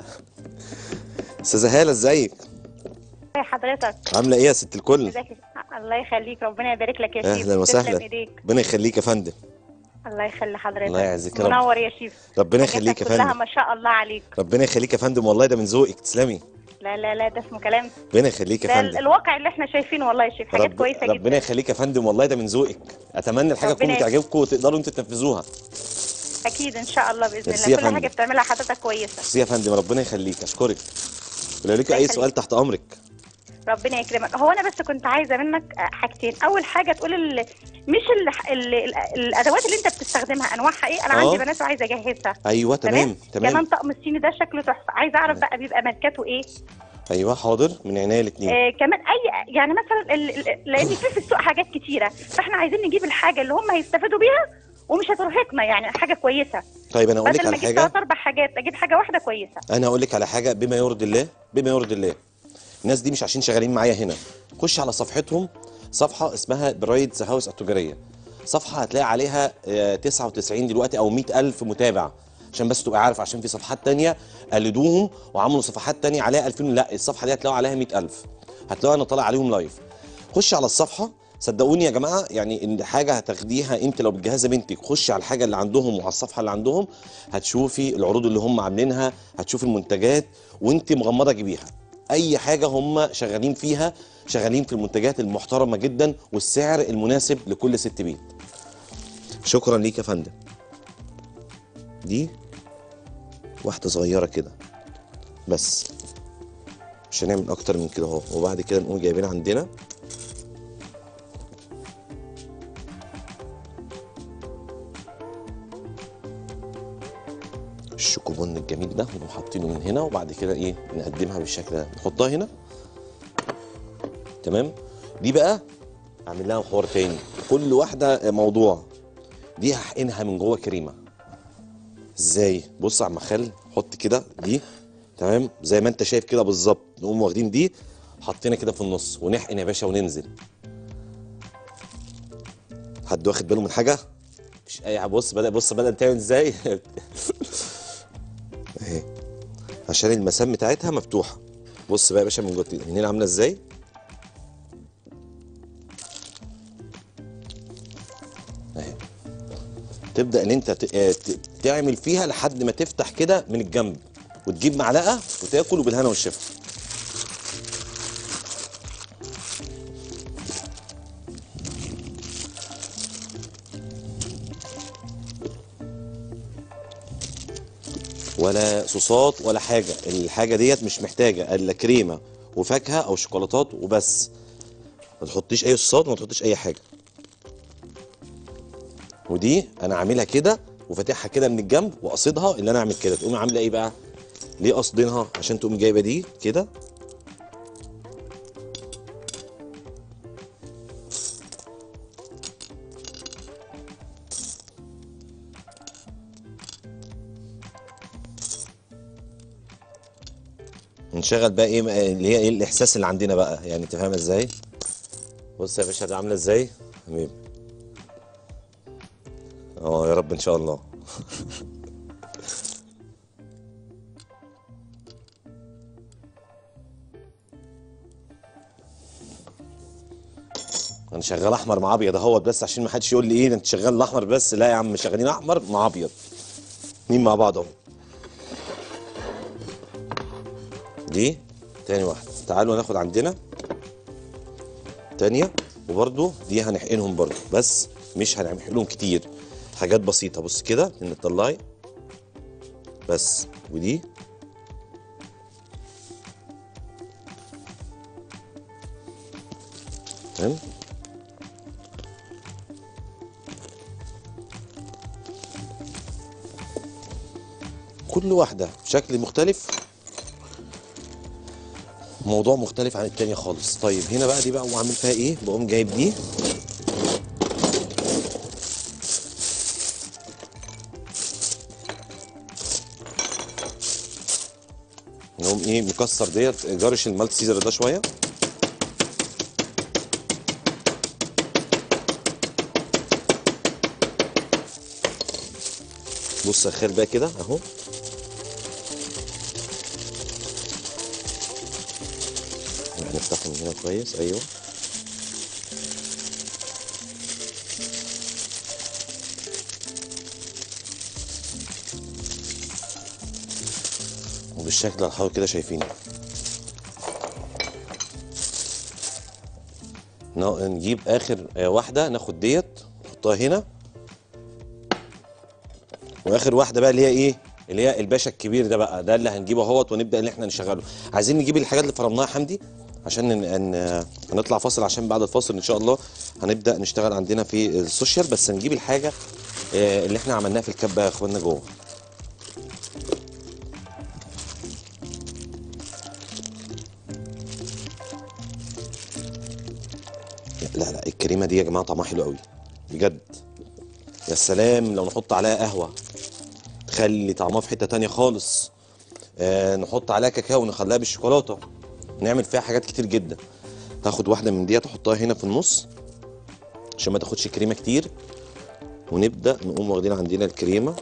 استاذه هاله ازيك ازي حضرتك عامله ايه يا ست الكل ازيك الله يخليك ربنا يبارك لك يا شيف اهلا تسلم وسهلا ايديك ربنا يخليك يا فندم الله يخلي حضرتك الله يعزك يا رب. منور يا شيف ربنا حاجاتك يخليك يا كلها فندم ما شاء الله عليك ربنا يخليك يا فندم والله ده من ذوقك تسلمي لا لا لا ده اسمه كلام ربنا يخليك يا ده فندم الواقع اللي احنا شايفينه والله يا شيف حاجات رب... كويسه ربنا جدا يخليك يا فندم والله ده من ذوقك اتمنى الحاجه ربنا تكون يخليك. بتعجبكم وتقدروا انتوا تنفذوها اكيد ان شاء الله باذن ميرسي يا الله كل فندم. حاجه بتعملها حضرتك كويسه ميرسي يا فندم ربنا يخليك اشكرك ولو ليك الله اي يخليك. سؤال تحت امرك ربنا يكرمك هو انا بس كنت عايزه منك آه، حاجتين اول حاجه تقول ال... مش ال... ال... ال... الادوات اللي انت بتستخدمها انواعها ايه انا آه. عندي بنات وعايزه اجهزها ايوه تمام كمان تمام طقم الصيني ده شكله تحفه عايزه اعرف بقى بيبقى ماركاته ايه ايوه حاضر من عينيا الاثنين آه كمان اي يعني مثلا ال... ال- لان في في السوق حاجات كتيره فاحنا عايزين نجيب الحاجه اللي هم هيستفادوا بيها ومش هترهقنا يعني حاجه كويسه طيب انا اقول لك بدل ما على اجيب حاجه ثلاث اربع حاجات اجيب حاجه واحده كويسه انا هقول لك على حاجه بما يرضي الله بما يرضي الله الناس دي مش عشان شغالين معايا هنا خش على صفحتهم صفحه اسمها برايدز هاوس التجاريه صفحه هتلاقي عليها آه، 99 دلوقتي او 100 الف متابع عشان بس تبقى عارف عشان في صفحات تانية قلدوهم وعملوا صفحات تانية عليها 2000 لا الصفحه دي هتلاقوا عليها 100000 هتلاقوا انا طالع عليهم لايف خش على الصفحه صدقوني يا جماعه يعني ان حاجه هتاخديها انت لو بتجهزي بنتك خشي على الحاجه اللي عندهم وعلى الصفحه اللي عندهم هتشوفي العروض اللي هم عاملينها هتشوفي المنتجات وانت مغمضه جيبيها اي حاجه هم شغالين فيها شغالين في المنتجات المحترمه جدا والسعر المناسب لكل ست بيت شكرا ليك يا فندم دي واحده صغيره كده بس مش هنعمل اكتر من كده اهو وبعد كده نقوم جايبين عندنا الشوكوبون الجميل ده ونقوم حاطينه من هنا وبعد كده ايه نقدمها بالشكل ده نحطها هنا تمام دي بقى اعمل لها حوار تاني كل واحده موضوع دي هحقنها من جوه كريمه ازاي بص يا عم خال حط كده دي تمام زي ما انت شايف كده بالظبط نقوم واخدين دي حاطينها كده في النص ونحقن يا باشا وننزل حد واخد باله من حاجه مش اي بص بدا بص بدا تعمل ازاي اهي عشان المسام بتاعتها مفتوحه بص بقى يا باشا من جوه من هنا عامله ازاي اهي تبدا ان انت ت- آه، ت- تعمل فيها لحد ما تفتح كده من الجنب وتجيب معلقه وتاكل وبالهنا والشفا ولا صوصات ولا حاجه الحاجه ديت مش محتاجه الا كريمه وفاكهه او شوكولاتات وبس ما تحطيش اي صوصات وما تحطيش اي حاجه ودي انا عاملها كده وفاتحها كده من الجنب وقصدها اللي انا اعمل كده تقومي عامله ايه بقى ليه قصدينها عشان تقوم جايبه دي كده نشغل بقى ايه اللي هي ايه الاحساس اللي عندنا بقى يعني انت فاهمه ازاي بص يا باشا ده عامله ازاي حبيبي اه يا رب ان شاء الله انا شغال احمر مع ابيض اهوت بس عشان ما حدش يقول لي ايه ده انت شغال الاحمر بس لا يا عم شغالين احمر مع ابيض اتنين مع بعض اهو دي تاني واحدة تعالوا ناخد عندنا تانية وبرضو دي هنحقنهم برضو بس مش هنحقنهم كتير حاجات بسيطة بص كده ان تطلعي بس ودي تمام كل واحدة بشكل مختلف موضوع مختلف عن التانية خالص طيب هنا بقى دي بقى وعامل فيها ايه بقوم جايب دي نقوم ايه مكسر ديت جرش المالت سيزر ده شويه بص يا خير بقى كده اهو نفتحه من هنا كويس ايوه وبالشكل اللي حضرتك كده شايفينه ن- نجيب اخر آه، واحده ناخد ديت نحطها هنا واخر واحده بقى اللي هي ايه اللي هي الباشا الكبير ده بقى ده اللي هنجيبه اهوت ونبدا ان احنا نشغله عايزين نجيب الحاجات اللي فرمناها يا حمدي عشان ن... ن... هنطلع فاصل عشان بعد الفاصل ان شاء الله هنبدا نشتغل عندنا في السوشيال بس نجيب الحاجه آه، اللي احنا عملناها في الكبه يا اخوانا جوه لا لا الكريمه دي يا جماعه طعمها حلو قوي بجد يا سلام لو نحط عليها قهوه تخلي طعمها في حته تانية خالص آه نحط عليها كاكاو ونخليها بالشوكولاته نعمل فيها حاجات كتير جدا تاخد واحده من دي تحطها هنا في النص عشان ما تاخدش كريمه كتير ونبدا نقوم واخدين عندنا الكريمه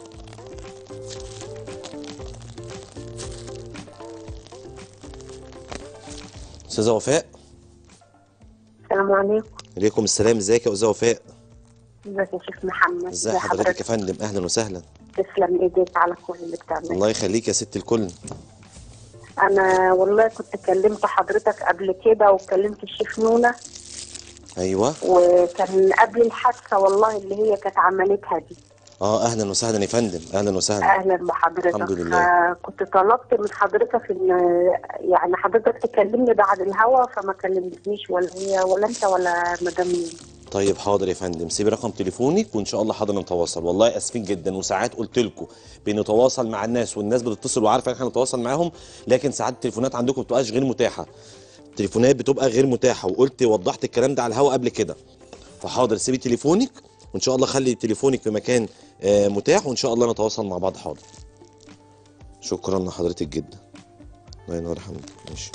استاذه وفاء السلام عليكم عليكم السلام ازيك يا استاذه وفاء ازيك يا شيخ محمد ازي حضرتك يا فندم اهلا وسهلا تسلم ايديك على كل اللي بتعمله الله يخليك يا ست الكل انا والله كنت كلمت حضرتك قبل كده وكلمت الشيخ نونة ايوه وكان قبل الحادثه والله اللي هي كانت عملتها دي اه اهلا وسهلا يا فندم اهلا وسهلا اهلا بحضرتك الحمد لله. كنت طلبت من حضرتك ان يعني حضرتك تكلمني بعد الهوا فما كلمتنيش ولا هي ولا انت ولا مدام مين. طيب حاضر يا فندم سيبي رقم تليفونك وان شاء الله حاضر نتواصل والله اسفين جدا وساعات قلت لكم بنتواصل مع الناس والناس بتتصل وعارفه ان احنا نتواصل معاهم لكن ساعات التليفونات عندكم بتبقاش غير متاحه التليفونات بتبقى غير متاحه وقلت وضحت الكلام ده على الهوا قبل كده فحاضر سيبي تليفونك وان شاء الله خلي تليفونك في مكان آه، متاح وان شاء الله نتواصل مع بعض حاضر شكرا لحضرتك جدا الله ينور يا حمد ماشي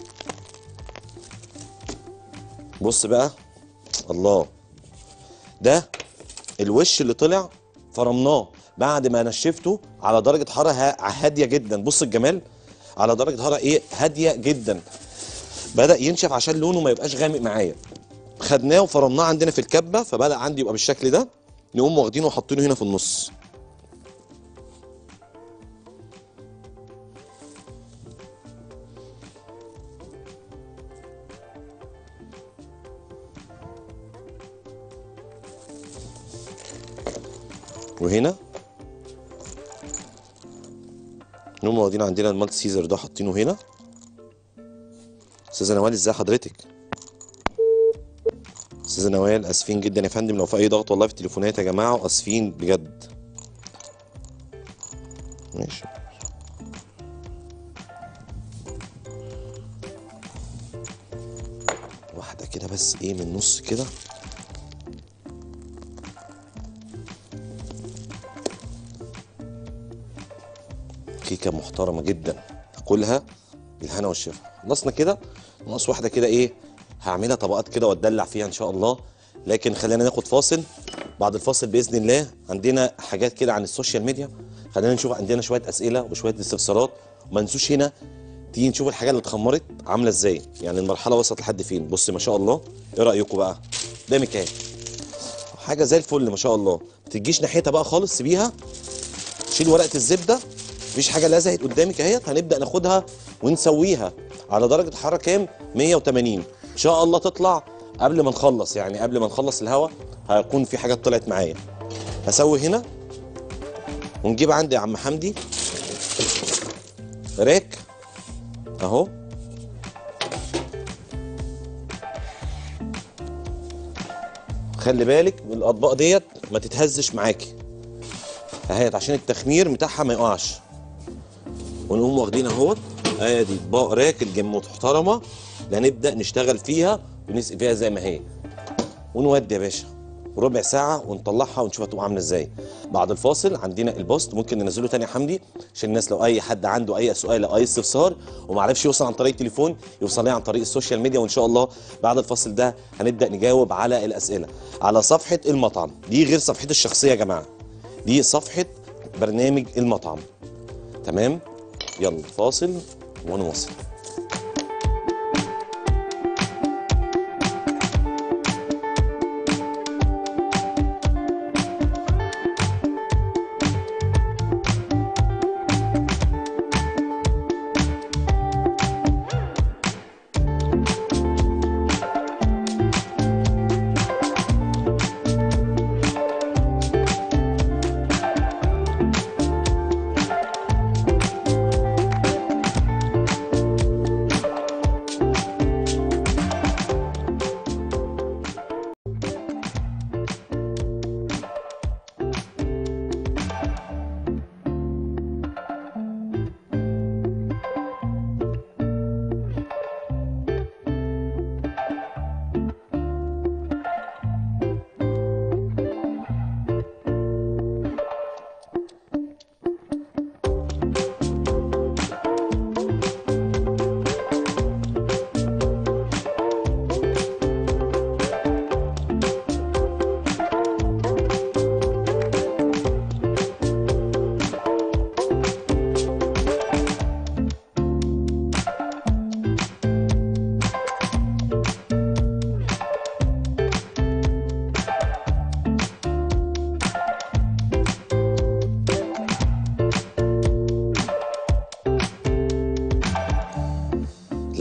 بص بقى الله ده الوش اللي طلع فرمناه بعد ما نشفته على درجه حراره ها- هاديه جدا بص الجمال على درجه حراره ايه هاديه جدا بدا ينشف عشان لونه ما يبقاش غامق معايا خدناه وفرمناه عندنا في الكبه فبدا عندي يبقى بالشكل ده نقوم واخدينه وحاطينه هنا في النص وهنا نقوم واخدين عندنا المالت سيزر ده حاطينه هنا استاذه نوال ازي حضرتك استاذه نوال اسفين جدا يا فندم لو في اي ضغط والله في التليفونات يا جماعه واسفين بجد ماشي واحده كده بس ايه من النص كده كيكه محترمه جدا تاكلها بالهنا والشفا خلصنا كده ناقص واحده كده ايه هعملها طبقات كده واتدلع فيها ان شاء الله لكن خلينا ناخد فاصل بعد الفاصل باذن الله عندنا حاجات كده عن السوشيال ميديا خلينا نشوف عندنا شويه اسئله وشويه استفسارات وما ننسوش هنا تيجي نشوف الحاجه اللي اتخمرت عامله ازاي يعني المرحله وصلت لحد فين بص ما شاء الله ايه رايكم بقى قدامك اهي حاجه زي الفل ما شاء الله ما تجيش ناحيتها بقى خالص سيبيها شيل ورقه الزبده مفيش حاجه لزقت قدامك اهيت هنبدا ناخدها ونسويها على درجه حراره كام 180 ان شاء الله تطلع قبل ما نخلص يعني قبل ما نخلص الهوا هيكون في حاجات طلعت معايا هسوي هنا ونجيب عندي يا عم حمدي راك اهو خلي بالك من الاطباق ديت ما تتهزش معاكي اهيت عشان التخمير بتاعها ما يقعش ونقوم واخدين اهوت ادي اطباق راكل جم محترمه لا نبدا نشتغل فيها ونسقي فيها زي ما هي ونودي يا باشا ربع ساعة ونطلعها ونشوف هتبقى عاملة ازاي. بعد الفاصل عندنا البوست ممكن ننزله تاني يا حمدي عشان الناس لو أي حد عنده أي سؤال أو أي استفسار وما عرفش يوصل عن طريق التليفون يوصل لي عن طريق السوشيال ميديا وإن شاء الله بعد الفاصل ده هنبدأ نجاوب على الأسئلة على صفحة المطعم دي غير صفحتي الشخصية يا جماعة. دي صفحة برنامج المطعم. تمام؟ يلا فاصل ونواصل.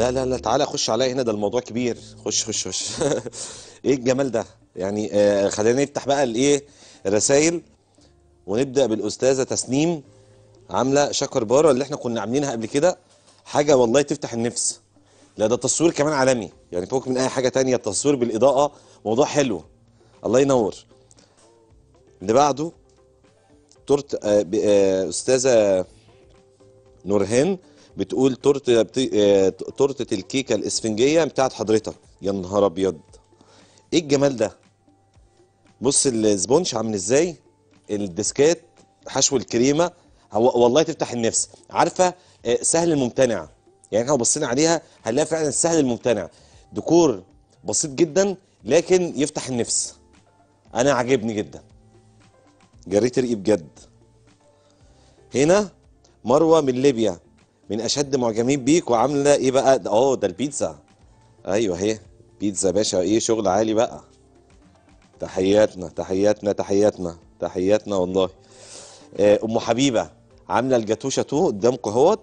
لا لا لا تعالى خش عليا هنا ده الموضوع كبير خش خش خش ايه الجمال ده يعني آه خلينا نفتح بقى الايه الرسايل ونبدا بالاستاذه تسنيم عامله شكر بارة اللي احنا كنا عاملينها قبل كده حاجه والله تفتح النفس لا ده تصوير كمان عالمي يعني فوق من اي حاجه تانية التصوير بالاضاءه موضوع حلو الله ينور اللي بعده تورت آه ب- آه استاذه نورهان بتقول تورته بت... آه، تورته الكيكه الاسفنجيه بتاعت حضرتك يا نهار ابيض ايه الجمال ده بص السبونج عامل ازاي الديسكات حشو الكريمه هو والله تفتح النفس عارفه آه، سهل الممتنع يعني احنا لو بصينا عليها هنلاقي فعلا سهل الممتنع ديكور بسيط جدا لكن يفتح النفس انا عاجبني جدا جريت رقي بجد هنا مروه من ليبيا من اشد معجبين بيك وعامله ايه بقى ده- اه ده البيتزا ايوه اهي بيتزا يا باشا ايه شغل عالي بقى تحياتنا تحياتنا تحياتنا تحياتنا والله آه، ام حبيبه عامله الجاتوشه تو قدامكم اهوت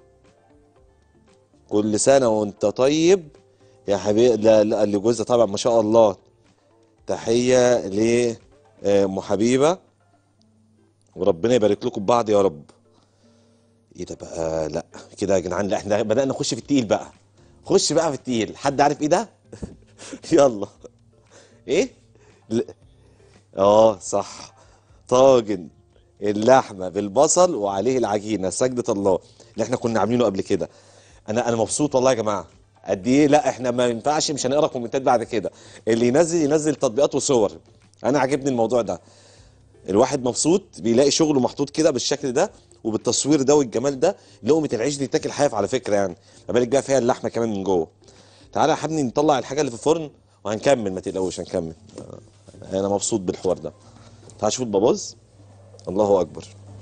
كل سنه وانت طيب يا حبيبي لا لا لجوزها طبعا ما شاء الله تحيه ل آه، ام حبيبه وربنا يبارك لكم ببعض يا رب ايه ده بقى لا كده يا جدعان لا احنا بدأنا نخش في التقيل بقى خش بقى في التقيل حد عارف ايه ده يلا ايه ل- اه صح طاجن اللحمه بالبصل وعليه العجينه سجدة الله اللي احنا كنا عاملينه قبل كده انا انا مبسوط والله يا جماعه قد ايه لا احنا ما ينفعش مش هنقرا كومنتات بعد كده اللي ينزل ينزل تطبيقات وصور انا عاجبني الموضوع ده الواحد مبسوط بيلاقي شغله محطوط كده بالشكل ده وبالتصوير ده والجمال ده لقمه العيش دي تاكل حاف على فكره يعني ما بالك بقى فيها اللحمه كمان من جوه تعالى يا حبيبي نطلع الحاجه اللي في الفرن وهنكمل ما تقلقوش هنكمل آه، انا مبسوط بالحوار ده تعال شوف الباباز الله اكبر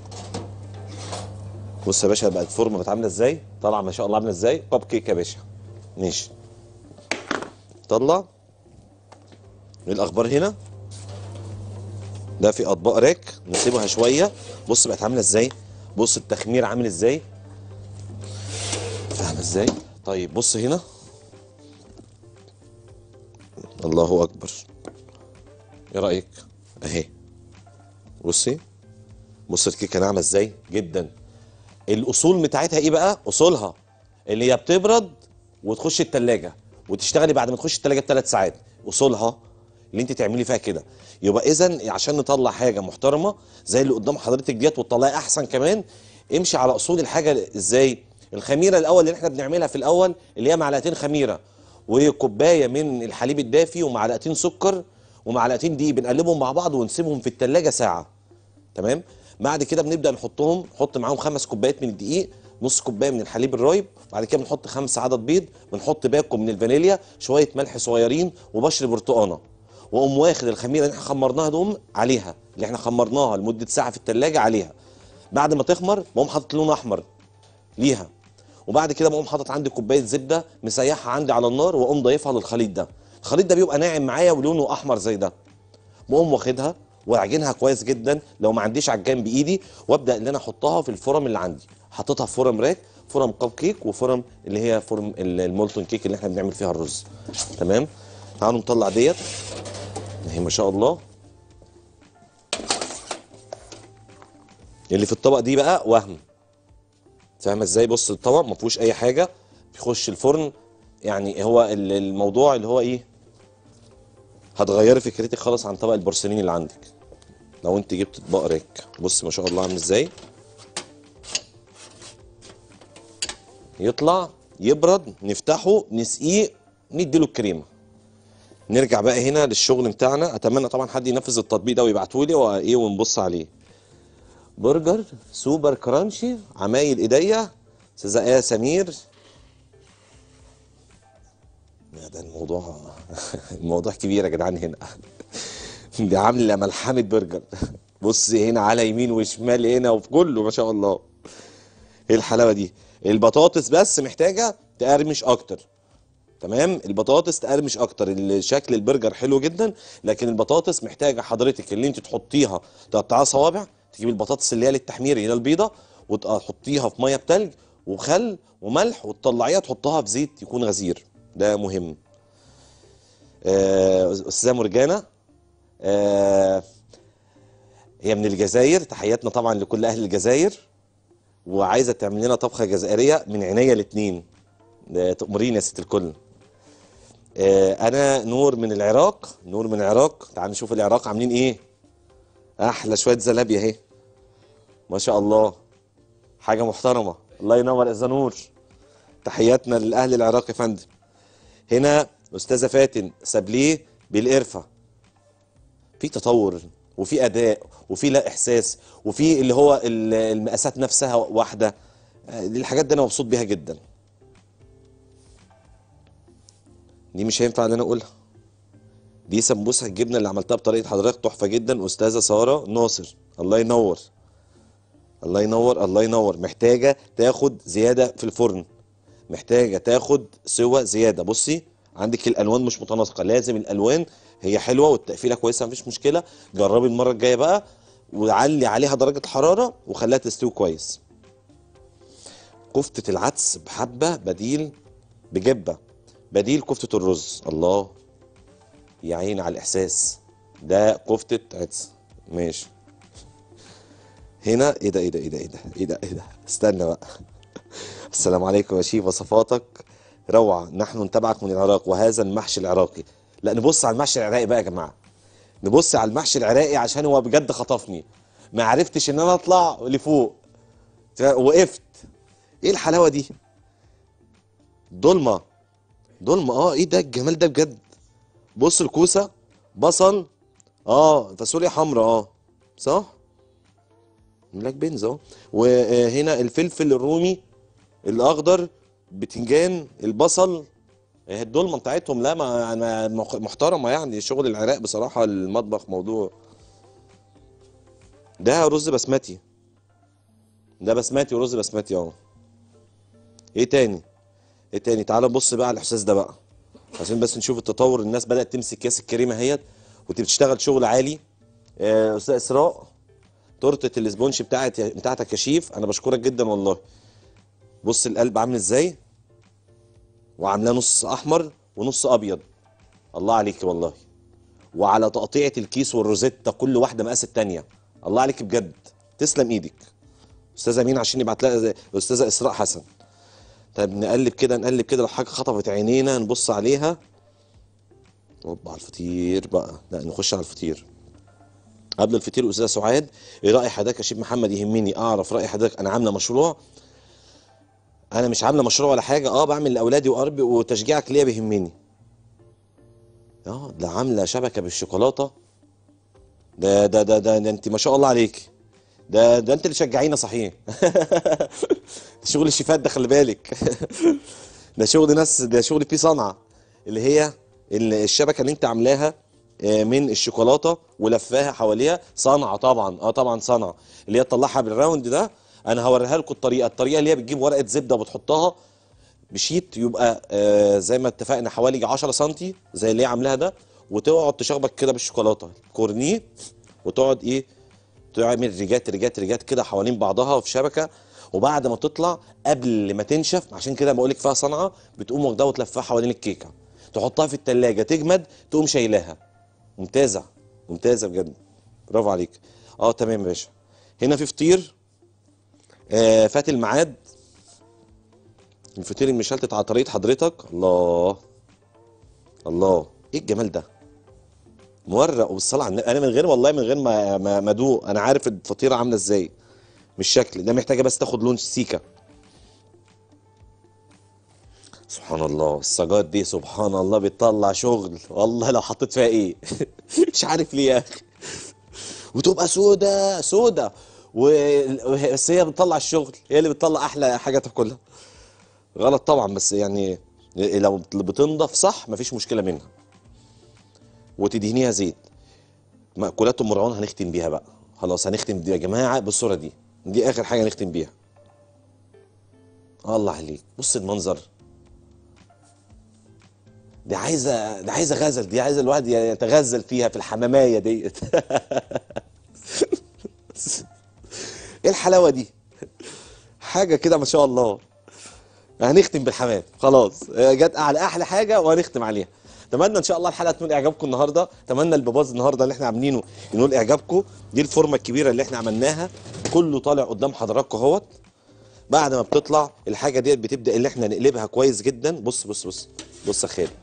بص يا باشا بقى الفورمه بقت عامله ازاي طالعه ما شاء الله عامله ازاي كب كيك يا باشا ماشي طلع ايه الاخبار هنا ده في اطباق راك نسيبها شويه بص بقت عامله ازاي بص التخمير عامل ازاي فاهم ازاي طيب بص هنا الله اكبر ايه رايك اهي بصي بص الكيكه ناعمه ازاي جدا الاصول بتاعتها ايه بقى اصولها اللي هي بتبرد وتخش التلاجة وتشتغلي بعد ما تخش التلاجة بثلاث ساعات اصولها اللي انت تعملي فيها كده يبقى اذا عشان نطلع حاجه محترمه زي اللي قدام حضرتك ديت وتطلعي احسن كمان امشي على اصول الحاجه ازاي الخميره الاول اللي احنا بنعملها في الاول اللي هي معلقتين خميره وكوبايه من الحليب الدافي ومعلقتين سكر ومعلقتين دقيق بنقلبهم مع بعض ونسيبهم في التلاجة ساعه تمام بعد كده بنبدا نحطهم نحط معاهم خمس كوبايات من الدقيق نص كوبايه من الحليب الرايب بعد كده بنحط خمس عدد بيض بنحط باكو من الفانيليا شويه ملح صغيرين وبشر برتقانه واقوم واخد الخميره اللي احنا خمرناها دوم عليها اللي احنا خمرناها لمده ساعه في التلاجة عليها بعد ما تخمر بقوم حاطط لون احمر ليها وبعد كده بقوم حاطط عندي كوبايه زبده مسيحها عندي على النار واقوم ضايفها للخليط ده الخليط ده بيبقى ناعم معايا ولونه احمر زي ده بقوم واخدها واعجنها كويس جدا لو ما عنديش عجان بايدي وابدا ان انا احطها في الفرم اللي عندي حطيتها في فرم راك فرم كب كيك وفرم اللي هي فرم ال- المولتون كيك اللي احنا بنعمل فيها الرز تمام تعالوا نطلع ديت اهي ما شاء الله اللي في الطبق دي بقى وهم فاهمه ازاي بص الطبق ما فيهوش اي حاجه بيخش الفرن يعني هو ال- الموضوع اللي هو ايه هتغيري فكرتك خالص عن طبق البورسلين اللي عندك لو انت جبت اطباق راك بص ما شاء الله عامل ازاي يطلع يبرد نفتحه نسقيه نديله الكريمه نرجع بقى هنا للشغل بتاعنا اتمنى طبعا حد ينفذ التطبيق ده ويبعته لي وايه ونبص عليه برجر سوبر كرانشي عمايل ايديا استاذه ايه سمير يا ده الموضوع الموضوع كبير يا جدعان هنا دي عامله ملحمه برجر بص هنا على يمين وشمال هنا وفي كله ما شاء الله ايه الحلاوه دي البطاطس بس محتاجه تقرمش اكتر تمام البطاطس تقرمش اكتر الشكل البرجر حلو جدا لكن البطاطس محتاجه حضرتك اللي انت تحطيها تقطعها صوابع تجيب البطاطس اللي هي للتحمير اللي هي البيضه وتحطيها في ميه بتلج وخل وملح وتطلعيها تحطها في زيت يكون غزير ده مهم آه، استاذه مرجانه آه، هي من الجزائر تحياتنا طبعا لكل اهل الجزائر وعايزه تعمل لنا طبخه جزائريه من عينيا الاتنين ده تأمرين يا ست الكل آه، انا نور من العراق نور من العراق تعال نشوف العراق عاملين ايه احلى شويه زلابيا اهي ما شاء الله حاجه محترمه الله ينور يا نور تحياتنا لاهل العراق يا فندم هنا استاذه فاتن سابليه بالقرفه في تطور وفي اداء وفي لا احساس وفي اللي هو ال- المقاسات نفسها واحده آه، دي الحاجات دي انا مبسوط بيها جدا دي مش هينفع ان انا اقولها دي سمبوسه الجبنه اللي عملتها بطريقه حضرتك تحفه جدا استاذه ساره ناصر الله ينور الله ينور الله ينور محتاجه تاخد زياده في الفرن محتاجه تاخد سوى زياده بصي عندك الالوان مش متناسقه لازم الالوان هي حلوه والتقفيله كويسه مفيش مشكله جربي المره الجايه بقى وعلي عليها درجه الحراره وخليها تستوي كويس كفته العدس بحبه بديل بجبه بديل كفته الرز الله يا عيني على الاحساس ده كفته عدس ماشي هنا ايه ده ايه ده ايه ده ايه ده ايه ده ايه ده استنى بقى السلام عليكم يا شيف وصفاتك روعة نحن نتابعك من العراق وهذا المحشي العراقي لا نبص على المحشي العراقي بقى يا جماعة نبص على المحشي العراقي عشان هو بجد خطفني ما عرفتش ان انا اطلع لفوق ف- وقفت ايه الحلاوة دي ضلمة ضلمة اه ايه ده الجمال ده بجد بص الكوسة بصل اه فاصوليا حمراء اه صح بلاك بينز اهو وهنا الفلفل الرومي الاخضر بتنجان البصل هي الدولمه بتاعتهم لا ما ما- مخ- محترمه يعني شغل العراق بصراحه المطبخ موضوع ده رز بسمتي ده بسمتي ورز بسمتي اهو ايه تاني ايه تاني تعال نبص بقى على الاحساس ده بقى عشان بس نشوف التطور الناس بدات تمسك كاس الكريمه اهيت وتشتغل شغل عالي آه، استاذ اسراء تورته الاسبونش بتاعت بتاعتك يا شيف انا بشكرك جدا والله بص القلب عامل ازاي وعاملاه نص احمر ونص ابيض الله عليك والله وعلى تقطيعه الكيس والروزيتا كل واحده مقاس التانيه الله عليك بجد تسلم ايدك استاذه مين عشان يبعت لها زي- استاذه اسراء حسن طيب نقلب كده نقلب كده لو حاجه خطفت عينينا نبص عليها اوبا على الفطير بقى لا نخش على الفطير قبل الفطير استاذه سعاد ايه راي حضرتك يا شيخ محمد يهمني اعرف راي حضرتك انا عامله مشروع انا مش عامله مشروع ولا حاجه اه بعمل لاولادي وقربي وتشجيعك ليا بيهمني اه ده عامله شبكه بالشوكولاته ده ده ده ده, ده انت ما شاء الله عليك ده ده انت اللي شجعينا صحيح شغل الشيفات ده خلي بالك ده شغل ناس ده شغل فيه صنعه اللي هي ال- الشبكه اللي انت عاملاها آه، من الشوكولاته ولفاها حواليها صنعه طبعا اه طبعا صنعه اللي هي تطلعها بالراوند ده انا هوريها لكم الطريقه الطريقه اللي هي بتجيب ورقه زبده وبتحطها بشيت يبقى آه زي ما اتفقنا حوالي 10 سم زي اللي هي عاملاها ده وتقعد تشخبط كده بالشوكولاته كورنيه وتقعد ايه تعمل ريجات ريجات ريجات كده حوالين بعضها في شبكه وبعد ما تطلع قبل ما تنشف عشان كده بقول لك فيها صنعه بتقوم واخدها وتلفها حوالين الكيكه تحطها في التلاجة تجمد تقوم شايلاها ممتازه ممتازه بجد برافو عليك اه تمام يا باشا هنا في فطير آه فات الميعاد الفطير المشلتت على طريقه حضرتك الله الله ايه الجمال ده مورق وبالصلاه على النبي انا من غير والله من غير ما ما ما ادوق انا عارف الفطيره عامله ازاي مش شكل ده محتاجه بس تاخد لون سيكا سبحان الله السجاد دي سبحان الله بتطلع شغل والله لو حطيت فيها ايه مش عارف ليه يا اخي وتبقى سودة سودة و- بس هي بتطلع الشغل هي اللي بتطلع احلى حاجه تاكلها غلط طبعا بس يعني لو بتنضف صح مفيش مشكله منها وتدهنيها زيت مأكولات ام مرعون هنختم بيها بقى خلاص هنختم دي يا جماعه بالصوره دي دي اخر حاجه نختم بيها الله عليك بص المنظر دي عايزه دي عايزه غزل دي عايزه الواحد يتغزل فيها في الحمامايه ديت ايه الحلاوه دي حاجه كده ما شاء الله هنختم بالحمام خلاص آه، جت على احلى حاجه وهنختم عليها اتمنى ان شاء الله الحلقه تنول اعجابكم النهارده اتمنى الباباز النهارده اللي احنا عاملينه ينول اعجابكم دي الفورمه الكبيره اللي احنا عملناها كله طالع قدام حضراتكم اهوت بعد ما بتطلع الحاجه ديت بتبدا اللي احنا نقلبها كويس جدا بص بص بص بص يا خالد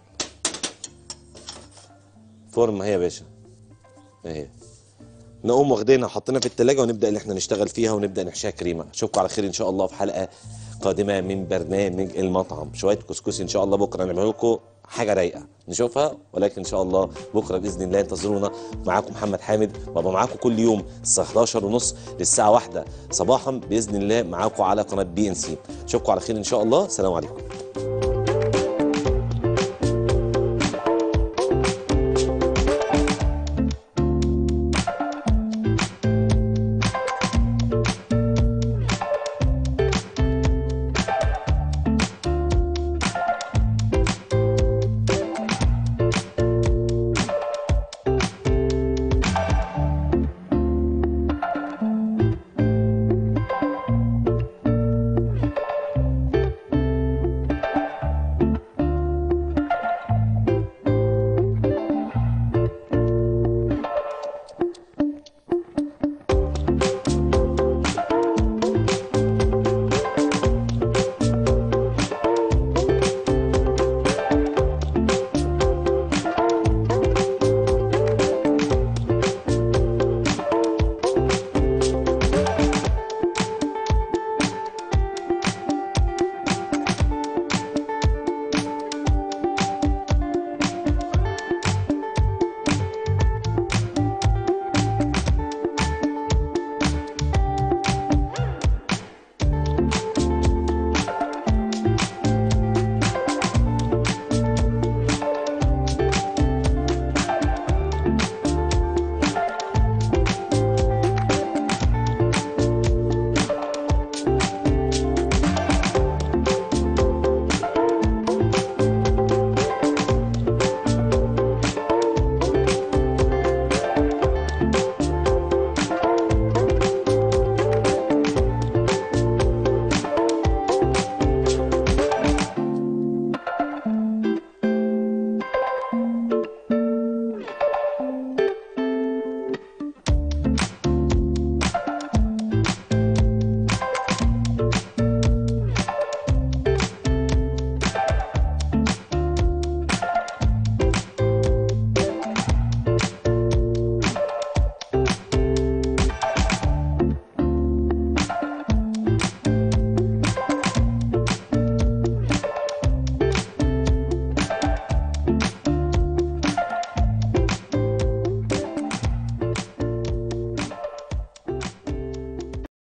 فورمه اهي يا باشا اهي نقوم واخدينها حاطينها في التلاجة ونبدا اللي احنا نشتغل فيها ونبدا نحشيها كريمه اشوفكم على خير ان شاء الله في حلقه قادمه من برنامج المطعم شويه كسكسي ان شاء الله بكره نعمل لكم حاجه رايقه نشوفها ولكن ان شاء الله بكره باذن الله انتظرونا معاكم محمد حامد وابقى معاكم كل يوم الساعه 11 ونص للساعه 1 صباحا باذن الله معاكم على قناه بي ان سي اشوفكم على خير ان شاء الله سلام عليكم